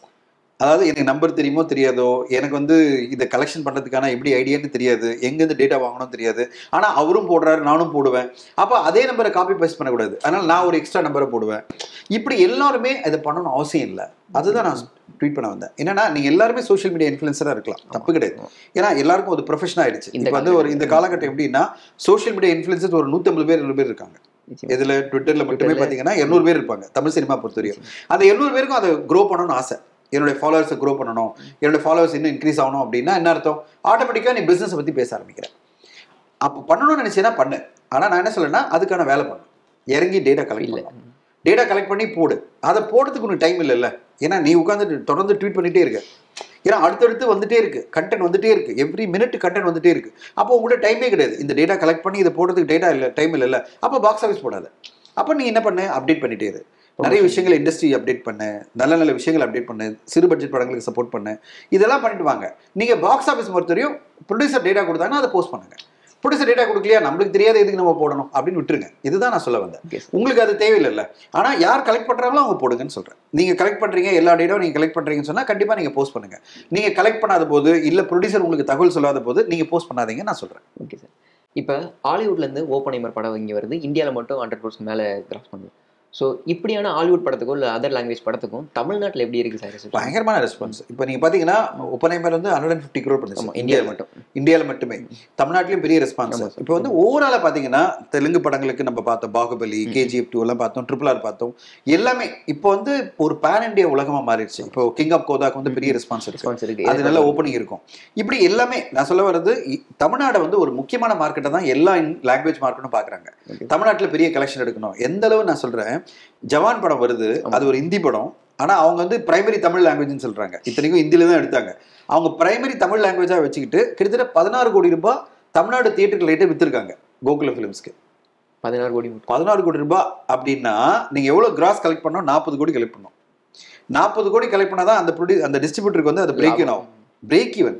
B: அதாவது எனக்கு நம்பர் தெரியுமோ தெரியாதோ எனக்கு வந்து இதை கலெக்ஷன் பண்றதுக்கான எப்படி ஐடியான்னு தெரியாது எங்கேருந்து டேட்டா வாங்கணும் தெரியாது ஆனா அவரும் போடுறாரு நானும் போடுவேன் அப்போ அதே நம்பரை காப்பி பேஸ்ட் பண்ணக்கூடாது அதனால நான் ஒரு எக்ஸ்ட்ரா நம்பரை போடுவேன் இப்படி எல்லாருமே இதை பண்ணணும் அவசியம் இல்லை அதுதான் நான் ட்வீட் பண்ண வந்தேன் என்னன்னா நீங்க எல்லாருமே சோஷியல் மீடியா இன்ஃபுளுசரா இருக்கலாம் தப்பு கிடையாது ஏன்னா எல்லாருக்கும் அது ப்ரொஃபஷன் ஆயிடுச்சு
C: இந்த
B: இப்போ வந்து ஒரு இந்த காலகட்டம் எப்படின்னா சோஷியல் மீடியா இன்ஃபுளுசர்ஸ் ஒரு நூற்றம்பது பேர் இருநூறு பேர் இருக்காங்க
C: நிச்சயமா.
B: இதுல ட்விட்டர்ல மட்டுமே
C: Twitterல-
B: பாத்தீங்கன்னா எண்ணூறு பேர் இருப்பாங்க தமிழ் சினிமா பொறுத்தவரையும் அந்த எண்ணூறு பேருக்கும் அதை க்ரோ பண்ணணும்னு ஆசை என்னுடைய ஃபாலோவர்ஸை க்ரோ பண்ணணும் என்னுடைய ஃபாலோவர்ஸ் இன்னும் இன்க்ரீஸ் ஆகணும் அப்படின்னா என்ன அர்த்தம் ஆட்டோமேட்டிக்காக நீ பிஸ்னஸை பற்றி பேச ஆரம்பிக்கிற அப்போ பண்ணணும்னு நினைச்சேன்னா பண்ணு ஆனால் நான் என்ன சொல்லேன்னா அதுக்கான வேலை பண்ணு இறங்கி டேட்டா கலெக்ட்
C: இல்லை
B: பண்ணலாம் டேட்டா கலெக்ட் பண்ணி போடு அதை போடுறதுக்கு உனக்கு டைம் இல்லைல்ல ஏன்னா நீ உட்காந்து தொடர்ந்து ட்வீட் பண்ணிட்டே இருக்க ஏன்னா அடுத்தடுத்து வந்துட்டே இருக்கு கண்டென்ட் வந்துட்டே இருக்கு எவ்ரி மினிட் கண்டென்ட் வந்துட்டே இருக்கு அப்போ உங்கள்கிட்ட டைமே கிடையாது இந்த டேட்டா கலெக்ட் பண்ணி இதை போடுறதுக்கு டேட்டா இல்லை டைம் இல்லைல்ல அப்போ பாக்ஸ் ஆஃபீஸ் போடாத அப்போ நீ என்ன பண்ணு அப்டேட் பண்ணிட்டே இரு நிறைய விஷயங்கள் இண்டஸ்ட்ரி அப்டேட் பண்ணு நல்ல நல்ல விஷயங்கள் அப்டேட் பண்ணு சிறு பட்ஜெட் படங்களுக்கு சப்போர்ட் பண்ணு இதெல்லாம் பண்ணிட்டு வாங்க நீங்க பாக்ஸ் ஆஃபீஸ் பொறுத்தவரையும் ப்ரொடியூசர் டேட்டா கொடுத்தாங்கன்னா அதை போஸ்ட் பண்ணுங்க ப்ரொடியூசர் டேட்டா கொடுக்கலையா நம்மளுக்கு தெரியாத எதுக்கு நம்ம போடணும் அப்படின்னு விட்டுருங்க இதுதான் நான் சொல்ல வந்தேன்
C: ஓகே சார்
B: உங்களுக்கு அது தேவையில்லைல்ல ஆனா யார் கலெக்ட் பண்றாங்களோ அவங்க போடுங்கன்னு சொல்றேன் நீங்க கலெக்ட் பண்றீங்க எல்லா டேட்டாவும் நீங்க கலெக்ட் பண்றீங்கன்னு சொன்னா கண்டிப்பா நீங்க போஸ்ட் பண்ணுங்க நீங்க கலெக்ட் பண்ணாத போது இல்ல ப்ரொடியூசர் உங்களுக்கு தகவல் சொல்லாத போது நீங்க போஸ்ட் பண்ணாதீங்க நான் சொல்றேன்
C: ஓகே சார் இப்போ ஹாலிவுட்லேருந்து ஓப்பனைமர் படம் இங்கே வருது இந்தியாவில் மட்டும் ஹண்ட்ரட் பர்சன்ட் மேலே கிராஸ் பண்ணுது ஸோ இப்படியான ஹாலிவுட் படத்துக்கும் இல்லை அதர் லாங்குவேஜ் படத்துக்கும் தமிழ்நாட்டில் எப்படி இருக்குது சார் reception?
B: பயங்கரமான ரெஸ்பான்ஸ் இப்போ நீங்க பாத்தீங்கன்னா ஒப்பனைமர் வந்து ஹண்ட்ரட் அண்ட் ஃபிஃப்டி க்ரோர்
C: ஆமா
B: பண்ணுச்சு
C: இந்தியாவில் மட்டும்
B: இந்தியாவில் மட்டுமே தமிழ்நாட்டிலையும் பெரிய ரெஸ்பான்ஸ்
C: ஆமா சார்.
B: இப்போ வந்து ஓவராலாக பார்த்தீங்கன்னா தெலுங்கு படங்களுக்கு நம்ம பார்த்தோம் பாகுபலி கேஜிஎஃப் டூ எல்லாம் பார்த்தோம் ட்ரிபிள் ஆர் பார்த்தோம் எல்லாமே இப்போ வந்து ஒரு பேன் இந்தியா உலகமா மாறிடுச்சு இப்போ கிங் ஆஃப் கோதாக்கு வந்து பெரிய ரெஸ்பான்ஸ் இருக்கு
C: ரெஸ்பான்ஸ் இருக்கு
B: அது நல்ல ஓப்பனிங் இருக்கும் இப்படி எல்லாமே நான் சொல்ல வர்றது இ- தமிழ்நாடு வந்து ஒரு முக்கியமான மார்க்கெட்டை தான் எல்லா லாங்குவேஜ் மார்க்கெட்டும் பார்க்குறாங்க
C: Okay.
B: தமிழ்நாட்டில் பெரிய கலெக்ஷன் எடுக்கணும் எந்த அளவு நான் சொல்றேன் ஜவான் படம் வருது அது ஒரு ஹிந்தி படம் ஆனா அவங்க வந்து பிரைமரி தமிழ் லாங்குவேஜ்னு சொல்றாங்க இத்தனைக்கும் ஹிந்தில தான் எடுத்தாங்க அவங்க பிரைமரி தமிழ் லாங்குவேஜா வச்சுக்கிட்டு கிட்டத்தட்ட பதினாறு கோடி ரூபாய் தமிழ்நாடு தியேட்டருக்கு லைட்டே வித்துருக்காங்க கோகுல ஃபிலிம்ஸ்க்கு
C: பதினாறு கோடி மட்டும்
B: பதினாறு கோடி ரூபாய் அப்படின்னா நீங்க எவ்வளவு கிராஸ் கலெக்ட் பண்ணோம் நாற்பது கோடி கலெக்ட் பண்ணோம் நாற்பது கோடி கலெக்ட் பண்ணாதான் அந்த ப்ரொடியூ அந்த டிஸ்ட்ரிபியூட்டருக்கு வந்து அது பிரேக் ஆகும் பிரேக் ஈவன்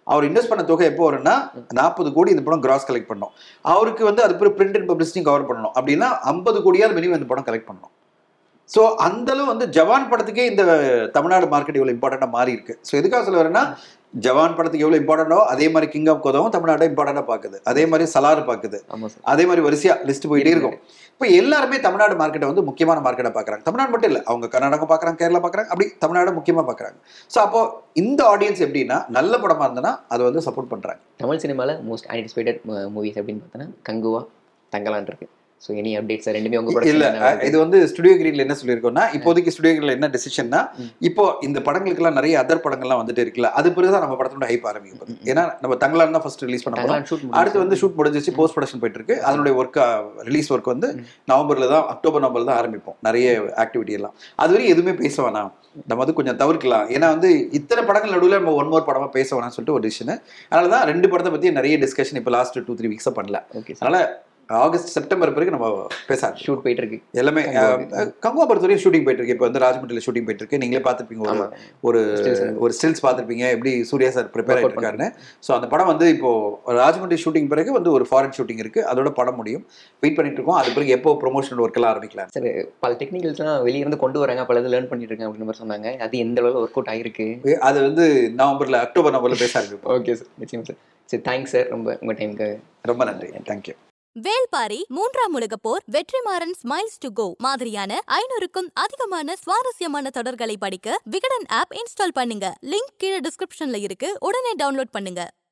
B: அவர் இன்வெஸ்ட் பண்ண தொகை எப்போ வரும்னா நாற்பது கோடி இந்த படம் கிராஸ் கலெக்ட் பண்ணோம் அவருக்கு வந்து அது பிறகு பிரிண்ட் அண்ட் பப்ளிசிட்டி கவர் பண்ணணும் அப்படின்னா ஐம்பது கோடியாவது மினிமம் இந்த படம் கலெக்ட் பண்ணணும் ஸோ அந்த அளவு வந்து ஜவான் படத்துக்கே இந்த தமிழ்நாடு மார்க்கெட் இவ்வளோ இம்பார்ட்டண்டாக மாறி இருக்கு ஸோ எதுக்காக சொல்ல வரேன்னா ஜவான் படத்துக்கு எவ்வளோ இம்பார்ட்டண்டோ அதே மாதிரி கிங் ஆஃப் கோதவும் தமிழ்நாட்டை இம்பார்ட்டண்டாக பார்க்குது அதே மாதிரி சலார் பார்க்குது
C: ஆமா சார்
B: அதே மாதிரி வரிசையா லிஸ்ட் போயிட்டே இருக்கும் இப்போ எல்லாருமே தமிழ்நாடு மார்க்கெட்டை வந்து முக்கியமான மார்க்கெட்டை பார்க்குறாங்க தமிழ்நாடு மட்டும் இல்லை அவங்க கர்நாடகம் பார்க்குறாங்க கேரளா பார்க்குறாங்க அப்படி தமிழ்நாடு முக்கியமாக பார்க்குறாங்க ஸோ அப்போ இந்த ஆடியன்ஸ் எப்படின்னா நல்ல படமாக இருந்ததுன்னா அதை வந்து சப்போர்ட் பண்ணுறாங்க
C: தமிழ் சினிமாவில் மோஸ்ட் அன்டிசிபேட்டட் மூவிஸ் அப்படின்னு பார்த்தோன்னா கங்குவா தங்கலான் இருக்கு ஸோ எனி அப்டேட் சார் ரெண்டுமே உங்க
B: இல்ல
C: படம்
B: இது வந்து ஸ்டுடியோ கிரீன்ல என்ன சொல்லியிருக்கோம்னா இப்போதைக்கு ஸ்டுடியோ கிரீன்ல என்ன டிசிஷன்னா
C: ம்.
B: இப்போ இந்த படங்களுக்கெல்லாம் நிறைய அதர் படங்கள்லாம் வந்துட்டு இருக்குல்ல அது பிறகுதான் நம்ம படத்தோட ஹைப் ஆரம்பிக்கும் போகுது. ஏன்னா நம்ம தங்கலான் தான் ஃபர்ஸ்ட் ரிலீஸ் பண்ண போறோம்
C: தங்கலான் ஷூட்
B: அடுத்து வந்து ஷூட் முடிஞ்சிச்சு போஸ்ட் ப்ரொடக்ஷன் போயிட்டு இருக்கு அதனுடைய ஒர்க் ரிலீஸ் ஒர்க் வந்து நவம்பர்ல தான் அக்டோபர் நவம்பர்ல தான் ஆரம்பிப்போம் நிறைய ஆக்டிவிட்டி எல்லாம் அது வரையும் எதுவுமே பேச வேணாம் நம்ம வந்து கொஞ்சம் தவிர்க்கலாம் ஏன்னா வந்து இத்தனை படங்கள் நடுவில் நம்ம ஒன் மோர் படமா பேச வேணாம்னு சொல்லிட்டு ஒரு டிசிஷன் அதனால தான் ரெண்டு படத்தை பத்தி நிறைய டிஸ்கஷன் இப்போ லாஸ்ட் டூ த்ரீ வீக்ஸாக பண்ணல
C: ஓகே சார்
B: அதனால ஆகஸ்ட் செப்டம்பர் பிறகு நம்ம பேச ஆரம்பிச்சோம்.
C: ஷூட் போயிட்டு இருக்கு
B: எல்லாமே
C: கங்குவா.
B: கங்குவா பொறுத்தவரையும் ஷூட்டிங் போயிட்டு இருக்கு இப்போ வந்து ராஜமண்டியில் ஷூட்டிங் போயிட்டு இருக்கு நீங்களே பார்த்துருப்பீங்க ஒரு
C: ஆமா
B: ஒரு
C: Stills இருக்கு.
B: ஒரு ஸ்டில்ஸ் பார்த்துருப்பீங்க எப்படி சூர்யா சார் ப்ரிப்பேர்
C: Workout
B: ஆகிட்டு இருக்காருன்னு ஸோ அந்த படம் வந்து இப்போ ராஜமண்டி ஷூட்டிங் பிறகு வந்து ஒரு ஃபாரின் ஷூட்டிங் இருக்கு அதோட படம் முடியும் வெயிட் பண்ணிட்டு இருக்கோம் அது பிறகு எப்போ ப்ரொமோஷனல் ஒர்க்கெல்லாம் ஆரம்பிக்கலாம்
C: சார் பல டெக்னிக்கல்ஸ்லாம் வெளிய இருந்து கொண்டு வராங்க பல இது லேர்ன் பண்ணிட்டு இருக்கேன் அப்படின்னு மாதிரி சொன்னாங்க அது எந்த அளவுக்கு ஒர்க் அவுட் ஆயிருக்கு
B: அது வந்து நவம்பர்ல அக்டோபர் நவம்பர்ல பேச ஆரம்பிப்போம்
C: ஓகே சார் நிச்சயம் சார் சரி தேங்க்ஸ் சார் ரொம்ப உங்க டைமுக்கு
B: ரொம்ப நன்றி தேங்க்யூ
A: வேல்பாரி மூன்றாம் உலகப் போர் வெற்றிமாறன் ஸ்மைல்ஸ் டு கோ மாதிரியான ஐநூறுக்கும் அதிகமான சுவாரஸ்யமான தொடர்களை படிக்க விகடன் ஆப் இன்ஸ்டால் பண்ணுங்க லிங்க் கீழே டிஸ்கிரிப்ஷன்ல இருக்கு உடனே டவுன்லோட் பண்ணுங்க